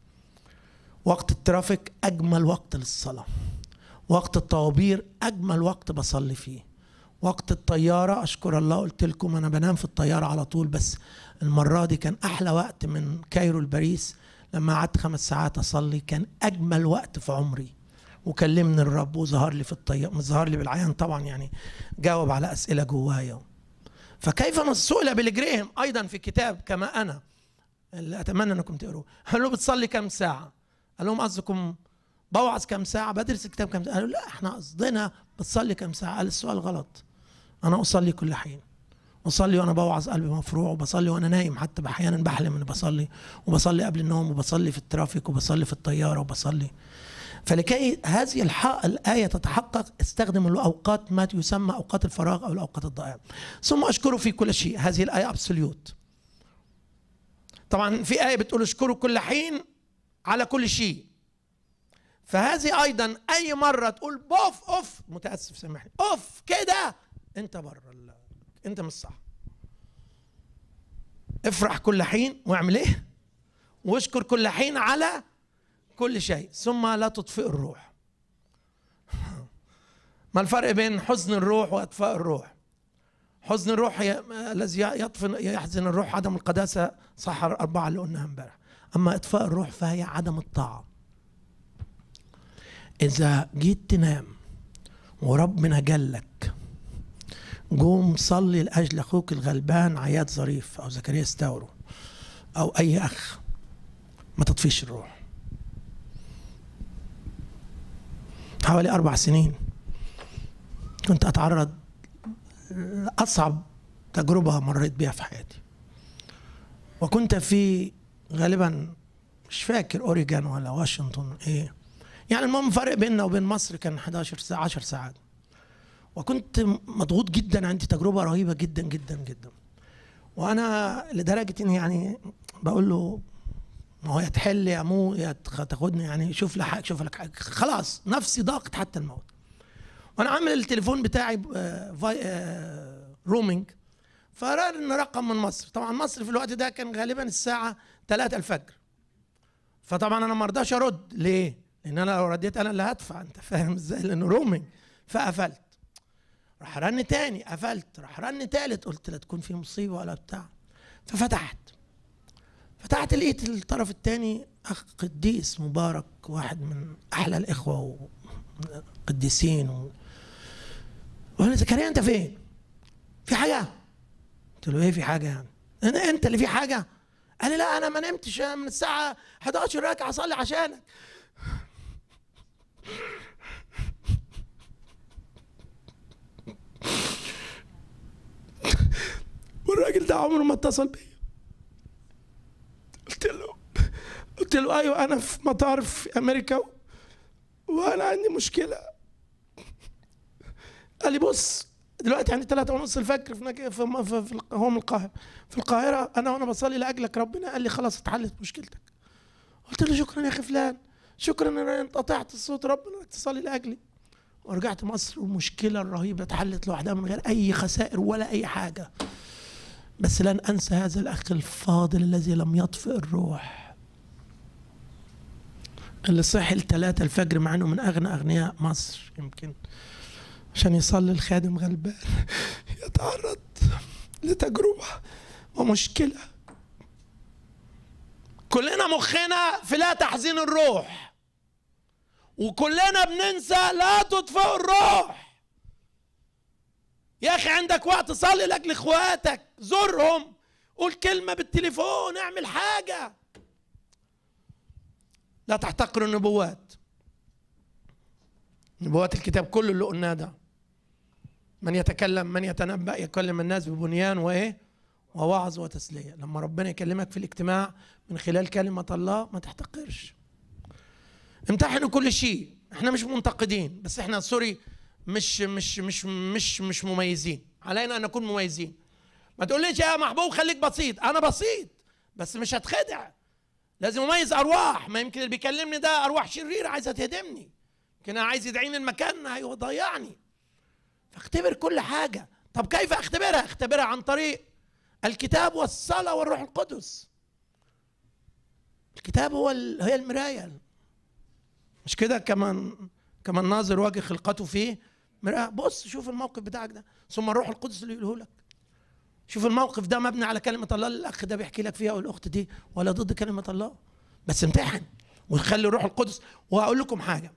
وقت الترافيك اجمل وقت للصلاه وقت الطوابير اجمل وقت بصلي فيه وقت الطياره اشكر الله قلت لكم انا بنام في الطياره على طول بس المره دي كان احلى وقت من كايرو لباريس لما قعدت خمس ساعات اصلي كان اجمل وقت في عمري وكلمني الرب وظهر لي في الطياره مش ظهر لي بالعيان طبعا يعني جاوب على اسئله جوايا فكيف سئل بالجريهم ايضا في كتاب كما انا اللي اتمنى انكم تقروه قال له بتصلي كم ساعه قال لهم قصدكم بوعظ كم ساعه بدرس الكتاب كم ساعه قالوا لا احنا قصدنا بتصلي كم ساعه قال السؤال غلط انا اصلي كل حين اصلي وانا بوعظ قلبي مفروع وبصلي وانا نايم حتى احيانا بحلم اني بصلي وبصلي قبل النوم وبصلي في الترافيك وبصلي في الطياره وبصلي فلكي هذه الحق الآية تتحقق استخدم الأوقات ما يسمى أوقات الفراغ أو الأوقات الضائعة ثم أشكره في كل شيء هذه الآية أبسوليوت طبعا في آية بتقول اشكروا كل حين على كل شيء فهذه أيضا أي مرة تقول بوف أوف متأسف سامحني أوف كده أنت بره أنت مش صح افرح كل حين واعمل ايه واشكر كل حين على كل شيء ثم لا تطفئ الروح ما الفرق بين حزن الروح واطفاء الروح حزن الروح ي- الذي يطفن يحزن الروح عدم القداسة صح الأربعة اللي قلناها امبارح أما إطفاء الروح فهي عدم الطاعة إذا جيت تنام وربنا جلك قوم صلي لأجل أخوك الغلبان عياد ظريف أو زكريا ستاورو أو أي أخ ما تطفيش الروح حوالي أربع سنين كنت أتعرض لأصعب تجربة مريت بيها في حياتي وكنت في غالبا مش فاكر أوريجان ولا واشنطن إيه يعني المهم فرق بيننا وبين مصر كان 11 ساعة 10 ساعات وكنت مضغوط جدا عندي تجربة رهيبة جدا جدا جدا وأنا لدرجة إني يعني بقول له ما هو يا تحل يا مو يا تخ- تاخدني يعني شوف لك حاجه شوف لك حاجه خلاص نفسي ضاقت حتى الموت وانا عامل التليفون بتاعي آه، فاي آه، رومينج فرن رقم من مصر طبعا مصر في الوقت ده كان غالبا الساعه 3 الفجر فطبعا انا ما رضاش ارد ليه لان انا لو رديت انا اللي هدفع انت فاهم ازاي لانه رومينج فقفلت راح رن تاني قفلت راح رن تالت قلت لا تكون في مصيبه ولا بتاع ففتحت فتحت لقيت الطرف الثاني اخ قديس مبارك واحد من احلى الاخوه وقديسين و... وانا زكريا انت فين؟ في حاجه؟ قلت له ايه في حاجه يعني؟ انا انت اللي في حاجه؟ قال لي لا انا ما نمتش أنا من الساعه 11 راكع اصلي عشانك والراجل ده عمره ما اتصل بيا قلت له قلت له ايوه انا في مطار في امريكا وانا عندي مشكله قال لي بص دلوقتي عندي ثلاثة ونص الفجر في نك... في, م- في, في الق- هو من القاهرة في القاهرة أنا وأنا بصلي لأجلك ربنا قال لي خلاص اتحلت مشكلتك قلت له شكرا يا أخي فلان شكرا إن أنا قطعت الصوت ربنا إنك تصلي لأجلي ورجعت مصر والمشكلة الرهيبة اتحلت لوحدها من غير أي خسائر ولا أي حاجة بس لن أنسى هذا الأخ الفاضل الذي لم يطفئ الروح اللي صحي الثلاثة الفجر مع أنه من أغنى أغنياء مصر يمكن عشان يصلي الخادم غلبان يتعرض لتجربة ومشكلة كلنا مخنا في لا تحزين الروح وكلنا بننسى لا تطفئوا الروح يا اخي عندك وقت صلي لاجل اخواتك زورهم قول كلمه بالتليفون اعمل حاجه لا تحتقروا النبوات نبوات الكتاب كله اللي قلناه ده من يتكلم من يتنبأ يكلم الناس ببنيان وايه ووعظ وتسلية لما ربنا يكلمك في الاجتماع من خلال كلمة الله ما تحتقرش امتحنوا كل شيء احنا مش منتقدين بس احنا سوري مش مش مش مش مش مميزين علينا ان نكون مميزين ما تقوليش يا محبوب خليك بسيط انا بسيط بس مش هتخدع لازم اميز ارواح ما يمكن اللي بيكلمني ده ارواح شريره عايزه تهدمني يمكن عايز يدعيني المكان هيضيعني فاختبر كل حاجه طب كيف اختبرها اختبرها عن طريق الكتاب والصلاه والروح القدس الكتاب هو ال- هي المرايه مش كده كمان كمان ناظر وجه خلقته فيه مرآة بص شوف الموقف بتاعك ده ثم الروح القدس اللي يقوله لك شوف الموقف ده مبني على كلمة الله اللي الأخ ده بيحكي لك فيها أو الأخت دي ولا ضد كلمة الله بس امتحن وخلي الروح القدس وهقول لكم حاجة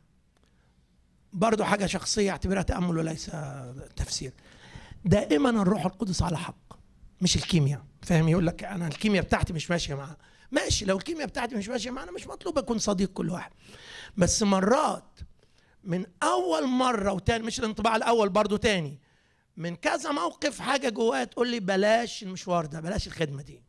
برضو حاجة شخصية اعتبرها تأمل وليس تفسير دائما الروح القدس على حق مش الكيمياء فاهم يقول لك أنا الكيمياء بتاعتي مش ماشية معاه ماشي لو الكيمياء بتاعتي مش ماشية معاه أنا مش مطلوب أكون صديق كل واحد بس مرات من أول مرة وتاني مش الانطباع الأول برضو تاني من كذا موقف حاجة جوايا تقول لي بلاش المشوار ده بلاش الخدمة دي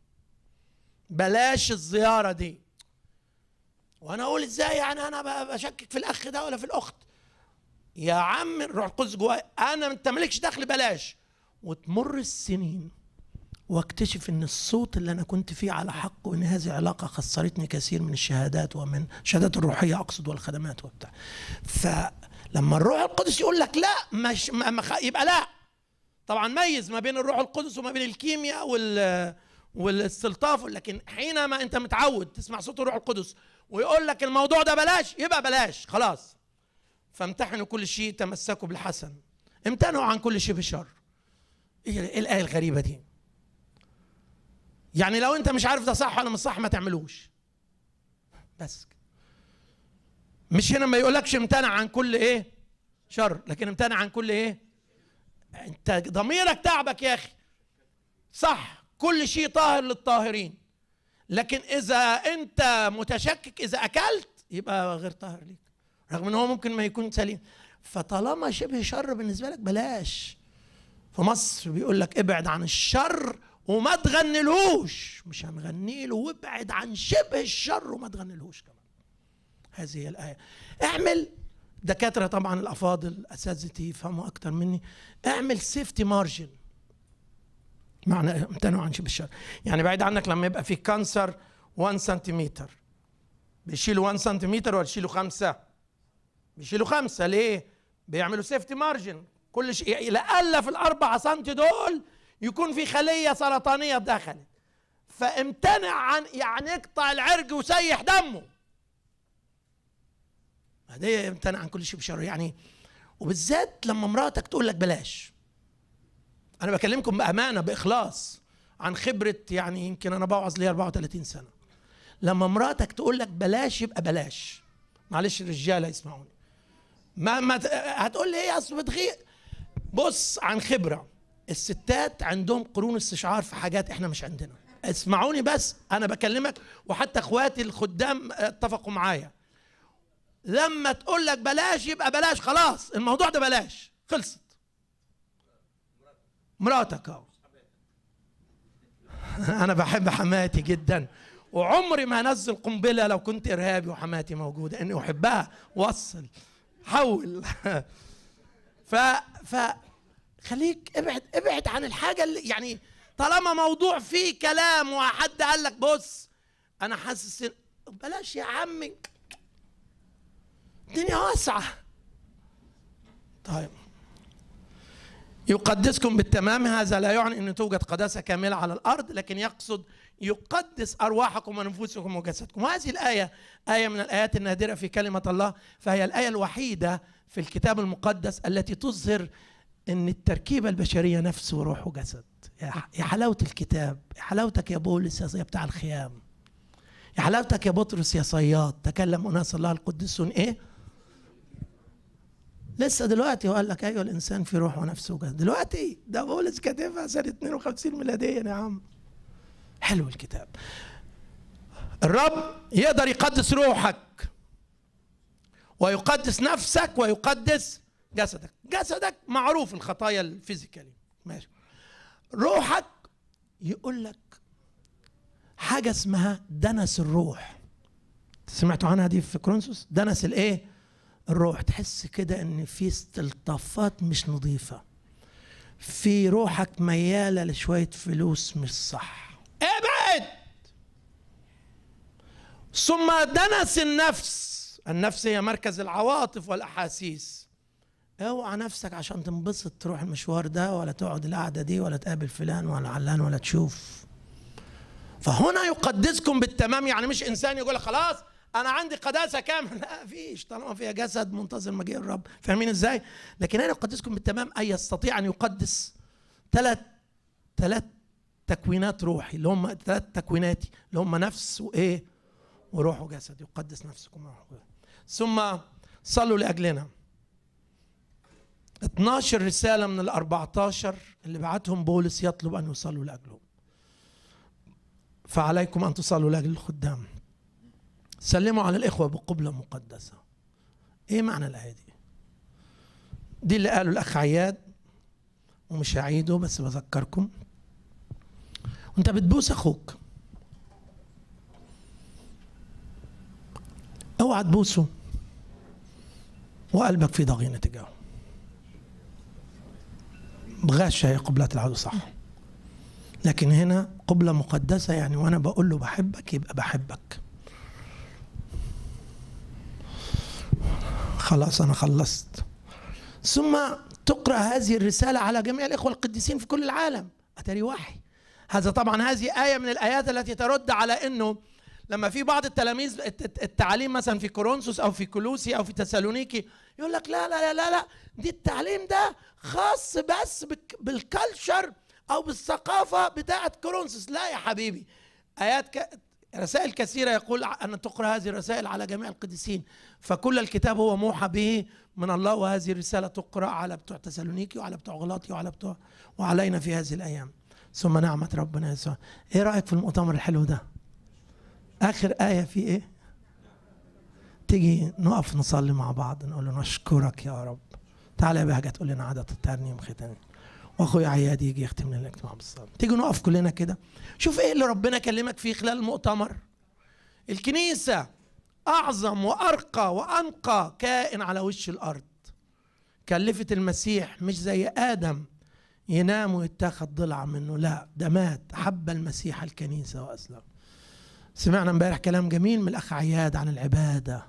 بلاش الزيارة دي وانا اقول ازاي يعني انا ب- بشكك في الاخ ده ولا في الاخت يا عم الروح القدس جوايا انا انت مالكش دخل بلاش وتمر السنين واكتشف ان الصوت اللي انا كنت فيه على حق وان هذه علاقه خسرتني كثير من الشهادات ومن الشهادات الروحيه اقصد والخدمات وبتاع فلما الروح القدس يقول لك لا مش ما ما خ- يبقى لا طبعا ميز ما بين الروح القدس وما بين الكيمياء وال والاستلطاف لكن حينما انت متعود تسمع صوت الروح القدس ويقول لك الموضوع ده بلاش يبقى بلاش خلاص فامتحنوا كل شيء تمسكوا بالحسن امتنعوا عن كل شيء بشر ايه الايه الغريبه دي يعني لو انت مش عارف ده صح ولا مش صح ما تعملوش بس مش هنا ما يقولكش امتنع عن كل ايه شر لكن امتنع عن كل ايه انت ضميرك تعبك يا اخي صح كل شيء طاهر للطاهرين لكن اذا انت متشكك اذا اكلت يبقى غير طاهر ليك رغم ان هو ممكن ما يكون سليم فطالما شبه شر بالنسبه لك بلاش في مصر بيقول لك ابعد عن الشر وما تغنلهوش مش هنغني له وابعد عن شبه الشر وما تغنلهوش كمان هذه هي الآية اعمل دكاترة طبعا الأفاضل أساتذتي يفهموا أكتر مني اعمل سيفتي مارجن معنى امتنعوا عن شبه الشر يعني بعيد عنك لما يبقى في كانسر 1 سنتيمتر بيشيلوا 1 سنتيمتر ولا يشيلوا خمسة بيشيلوا خمسة ليه بيعملوا سيفتي مارجن كل شيء لألا في الأربعة سنتي دول يكون في خلية سرطانية دخلت فامتنع عن يعني اقطع العرق وسيح دمه هذا امتنع عن كل شيء بشر يعني وبالذات لما مراتك تقول لك بلاش انا بكلمكم بامانه باخلاص عن خبره يعني يمكن انا بوعظ لي 34 سنه لما مراتك تقول لك بلاش يبقى بلاش معلش الرجاله يسمعوني ما ما هتقول لي ايه اصل بتغير بص عن خبره الستات عندهم قرون استشعار في حاجات احنا مش عندنا اسمعوني بس انا بكلمك وحتى اخواتي الخدام اتفقوا معايا لما تقول لك بلاش يبقى بلاش خلاص الموضوع ده بلاش خلصت مراتك اهو انا بحب حماتي جدا وعمري ما هنزل قنبله لو كنت ارهابي وحماتي موجوده اني احبها وصل حول ف ف خليك ابعد ابعد عن الحاجه اللي يعني طالما موضوع فيه كلام وحد قال لك بص انا حاسس بلاش يا عمي الدنيا واسعه طيب يقدسكم بالتمام هذا لا يعني ان توجد قداسه كامله على الارض لكن يقصد يقدس ارواحكم ونفوسكم وجسدكم وهذه الايه ايه من الايات النادره في كلمه الله فهي الايه الوحيده في الكتاب المقدس التي تظهر ان التركيبه البشريه نفس وروح وجسد يا حلاوه الكتاب يا حلاوتك يا بولس يا بتاع الخيام يا حلاوتك يا بطرس يا صياد تكلم اناس الله القدسون ايه لسه دلوقتي هو قال لك ايوه الانسان في روح ونفس وجسد دلوقتي ده بولس كاتبها سنه 52 ميلاديا يا عم حلو الكتاب الرب يقدر يقدس روحك ويقدس نفسك ويقدس جسدك جسدك معروف الخطايا الفيزيكالي ماشي روحك يقول لك حاجة اسمها دنس الروح سمعتوا عنها دي في كرونسوس دنس الايه الروح تحس كده ان في استلطافات مش نظيفة في روحك ميالة لشوية فلوس مش صح ابعد ثم دنس النفس النفس هي مركز العواطف والاحاسيس اوعى نفسك عشان تنبسط تروح المشوار ده ولا تقعد القعده دي ولا تقابل فلان ولا علان ولا تشوف فهنا يقدسكم بالتمام يعني مش انسان يقول لك خلاص انا عندي قداسه كامله لا فيش طالما فيها جسد منتظر مجيء الرب فاهمين ازاي لكن هنا يقدسكم بالتمام اي يستطيع ان يقدس ثلاث ثلاث تكوينات روحي اللي هم ثلاث تكويناتي اللي هم نفس وايه وروح وجسد يقدس نفسكم وروح ثم صلوا لاجلنا 12 رسالة من ال 14 اللي بعتهم بولس يطلب أن يصلوا لأجلهم فعليكم أن تصلوا لأجل الخدام سلموا على الإخوة بقبلة مقدسة إيه معنى الآية دي؟ دي اللي قاله الأخ عياد ومش هعيده بس بذكركم وانت بتبوس اخوك اوعى تبوسه وقلبك في ضغينه تجاهه بغاشة هي قبلات العدو صح لكن هنا قبلة مقدسة يعني وأنا بقول له بحبك يبقى بحبك خلاص أنا خلصت ثم تقرأ هذه الرسالة على جميع الإخوة القديسين في كل العالم أتري وحي هذا طبعا هذه آية من الآيات التي ترد على أنه لما في بعض التلاميذ الت- الت- التعليم مثلا في كورنثوس او في كولوسي او في تسالونيكي يقول لك لا لا لا لا لا دي التعليم ده خاص بس بالك- بالكالتشر او بالثقافه بتاعه كورنثوس لا يا حبيبي ايات ك... رسائل كثيرة يقول أن تقرأ هذه الرسائل على جميع القديسين فكل الكتاب هو موحى به من الله وهذه الرسالة تقرأ على بتوع تسالونيكي وعلى بتوع غلاطي وعلى بتوع وعلينا في هذه الأيام ثم نعمة ربنا يسوع إيه رأيك في المؤتمر الحلو ده آخر آية في إيه تيجي نقف نصلي مع بعض نقول له نشكرك يا رب تعالى يا بهجة تقول لنا عدد الترنيم ختامي واخويا عياد يجي يختم لنا الاجتماع بالصلاه تيجي نقف كلنا كده شوف ايه اللي ربنا كلمك فيه خلال المؤتمر الكنيسه اعظم وارقى وانقى كائن على وش الارض كلفت المسيح مش زي ادم ينام ويتاخد ضلع منه لا ده مات حب المسيح الكنيسه واسلم سمعنا امبارح كلام جميل من الاخ عياد عن العباده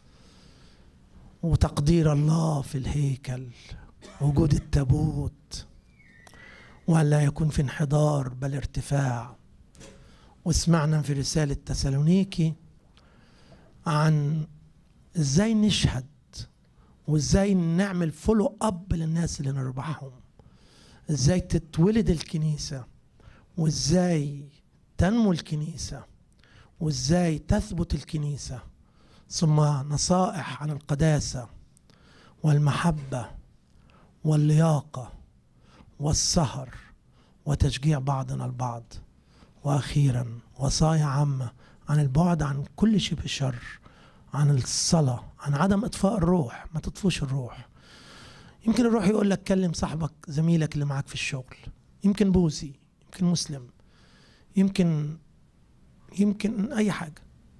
وتقدير الله في الهيكل وجود التابوت ولا يكون في انحدار بل ارتفاع وسمعنا في رسالة تسالونيكي عن ازاي نشهد وازاي نعمل فولو اب للناس اللي نربحهم ازاي تتولد الكنيسة وازاي تنمو الكنيسة وازاي تثبت الكنيسة ثم نصائح عن القداسة والمحبة واللياقة والسهر وتشجيع بعضنا البعض واخيرا وصايا عامه عن البعد عن كل شبه شر عن الصلاه عن عدم اطفاء الروح ما تطفوش الروح يمكن الروح يقول لك كلم صاحبك زميلك اللي معاك في الشغل يمكن بوذي يمكن مسلم يمكن يمكن اي حاجه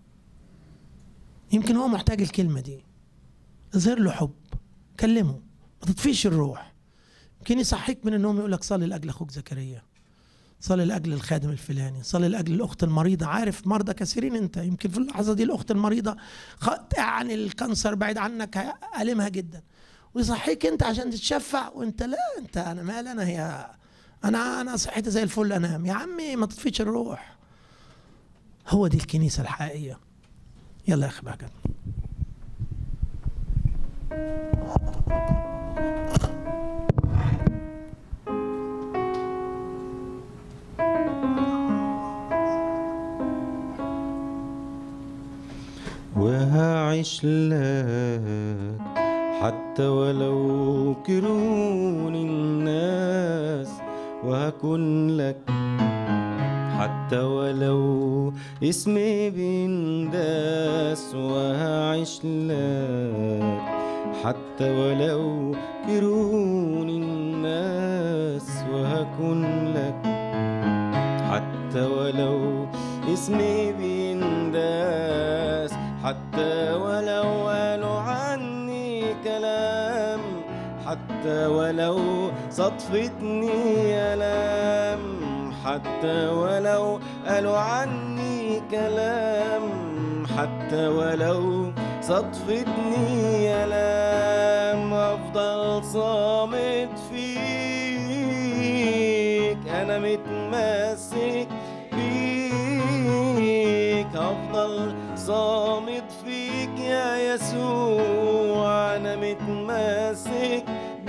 يمكن هو محتاج الكلمه دي اظهر له حب كلمه ما تطفيش الروح يمكن يصحيك من النوم يقول لك صلي لاجل اخوك زكريا صلي لاجل الخادم الفلاني صلي لاجل الاخت المريضه عارف مرضى كثيرين انت يمكن في اللحظه دي الاخت المريضه خ- عن الكانسر بعيد عنك ألمها جدا ويصحيك انت عشان تتشفع وانت لا انت انا مال انا هي انا انا صحتي زي الفل انام يا عمي ما تطفيش الروح هو دي الكنيسه الحقيقيه يلا يا اخي بهجت وهعيش لك حتى ولو كرون الناس وهكون لك حتى ولو اسمي بنداس وهعيش لك حتى ولو كرون الناس وهكون لك حتى ولو اسمي بينداس حتى ولو قالوا عني كلام حتى ولو صدفتني ألام حتى ولو قالوا عني كلام حتى ولو صدفتني ألام أفضل صامت فيك أنا متمسك بيك أفضل صامت فيك يا يسوع أنا متمسك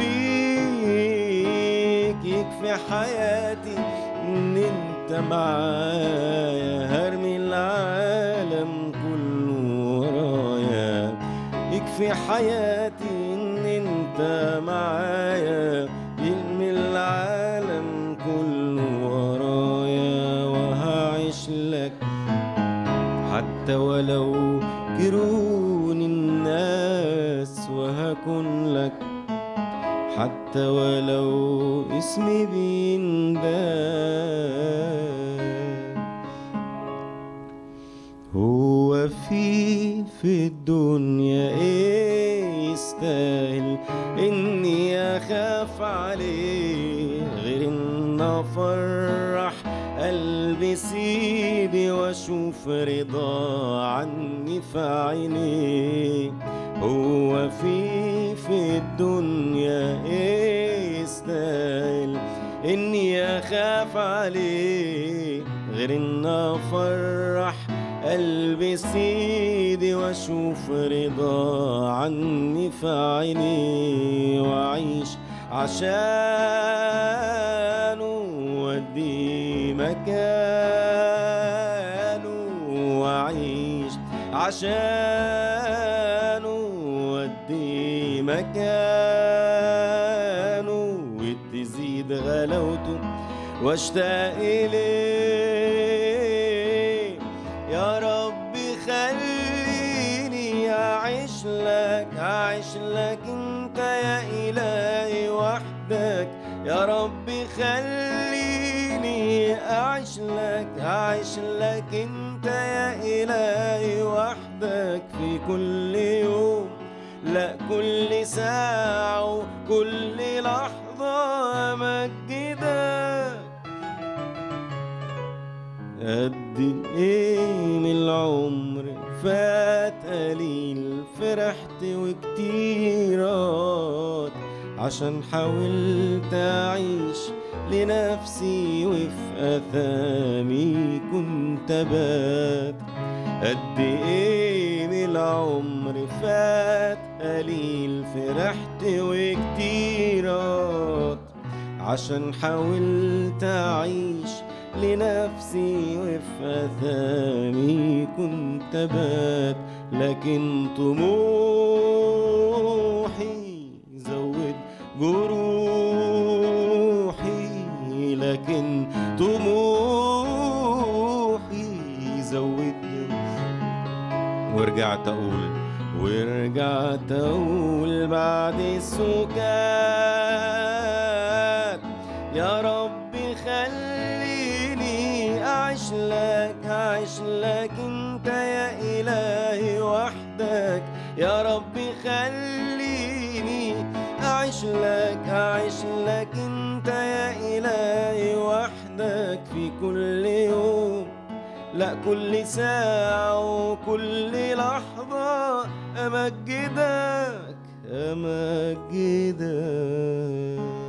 بيك يكفي حياتي إن أنت معايا هرمي العالم كله ورايا يكفي حياتي إن أنت معايا يرمي العالم كله ورايا وهعيش لك حتى ولو كرون الناس وهكون لك حتى ولو اسمي بينداس هو في في الدنيا ايه يستاهل اني اخاف عليه غير ان افرح قلبي سيدي واشوف رضا عني في عينيه هو في في الدنيا ايه يستاهل اني اخاف عليه غير ان افرح قلبي سيدي واشوف رضا عني في عيني واعيش عشانه ودي مكانه واعيش عشانه ودي مكانه وتزيد غلاوته واشتاق اليه يا رب خليني اعيش لك اعيش لك انت يا الهي وحدك يا رب خليني اعيش لك اعيش لك انت يا الهي وحدك في كل يوم لا كل ساعة وكل لحظة أمجدك قد ايه من العمر فات قليل فرحت وكتيرات عشان حاولت اعيش لنفسي وفي اثامي كنت بات قد ايه من العمر فات قليل فرحت وكتيرات عشان حاولت أعيش لنفسي وفي أثامي كنت بات لكن طموحي زود جروحي لكن طموحي زود ورجعت أقول ورجعت أقول بعد السكات يا رب خليني أعيش لك أعيش لك أنت يا إلهي وحدك يا رب خليني أعيش لك أعيش لك أنت يا إلهي وحدك في كل يوم لا كل ساعة وكل لحظة أمجدك أمجدك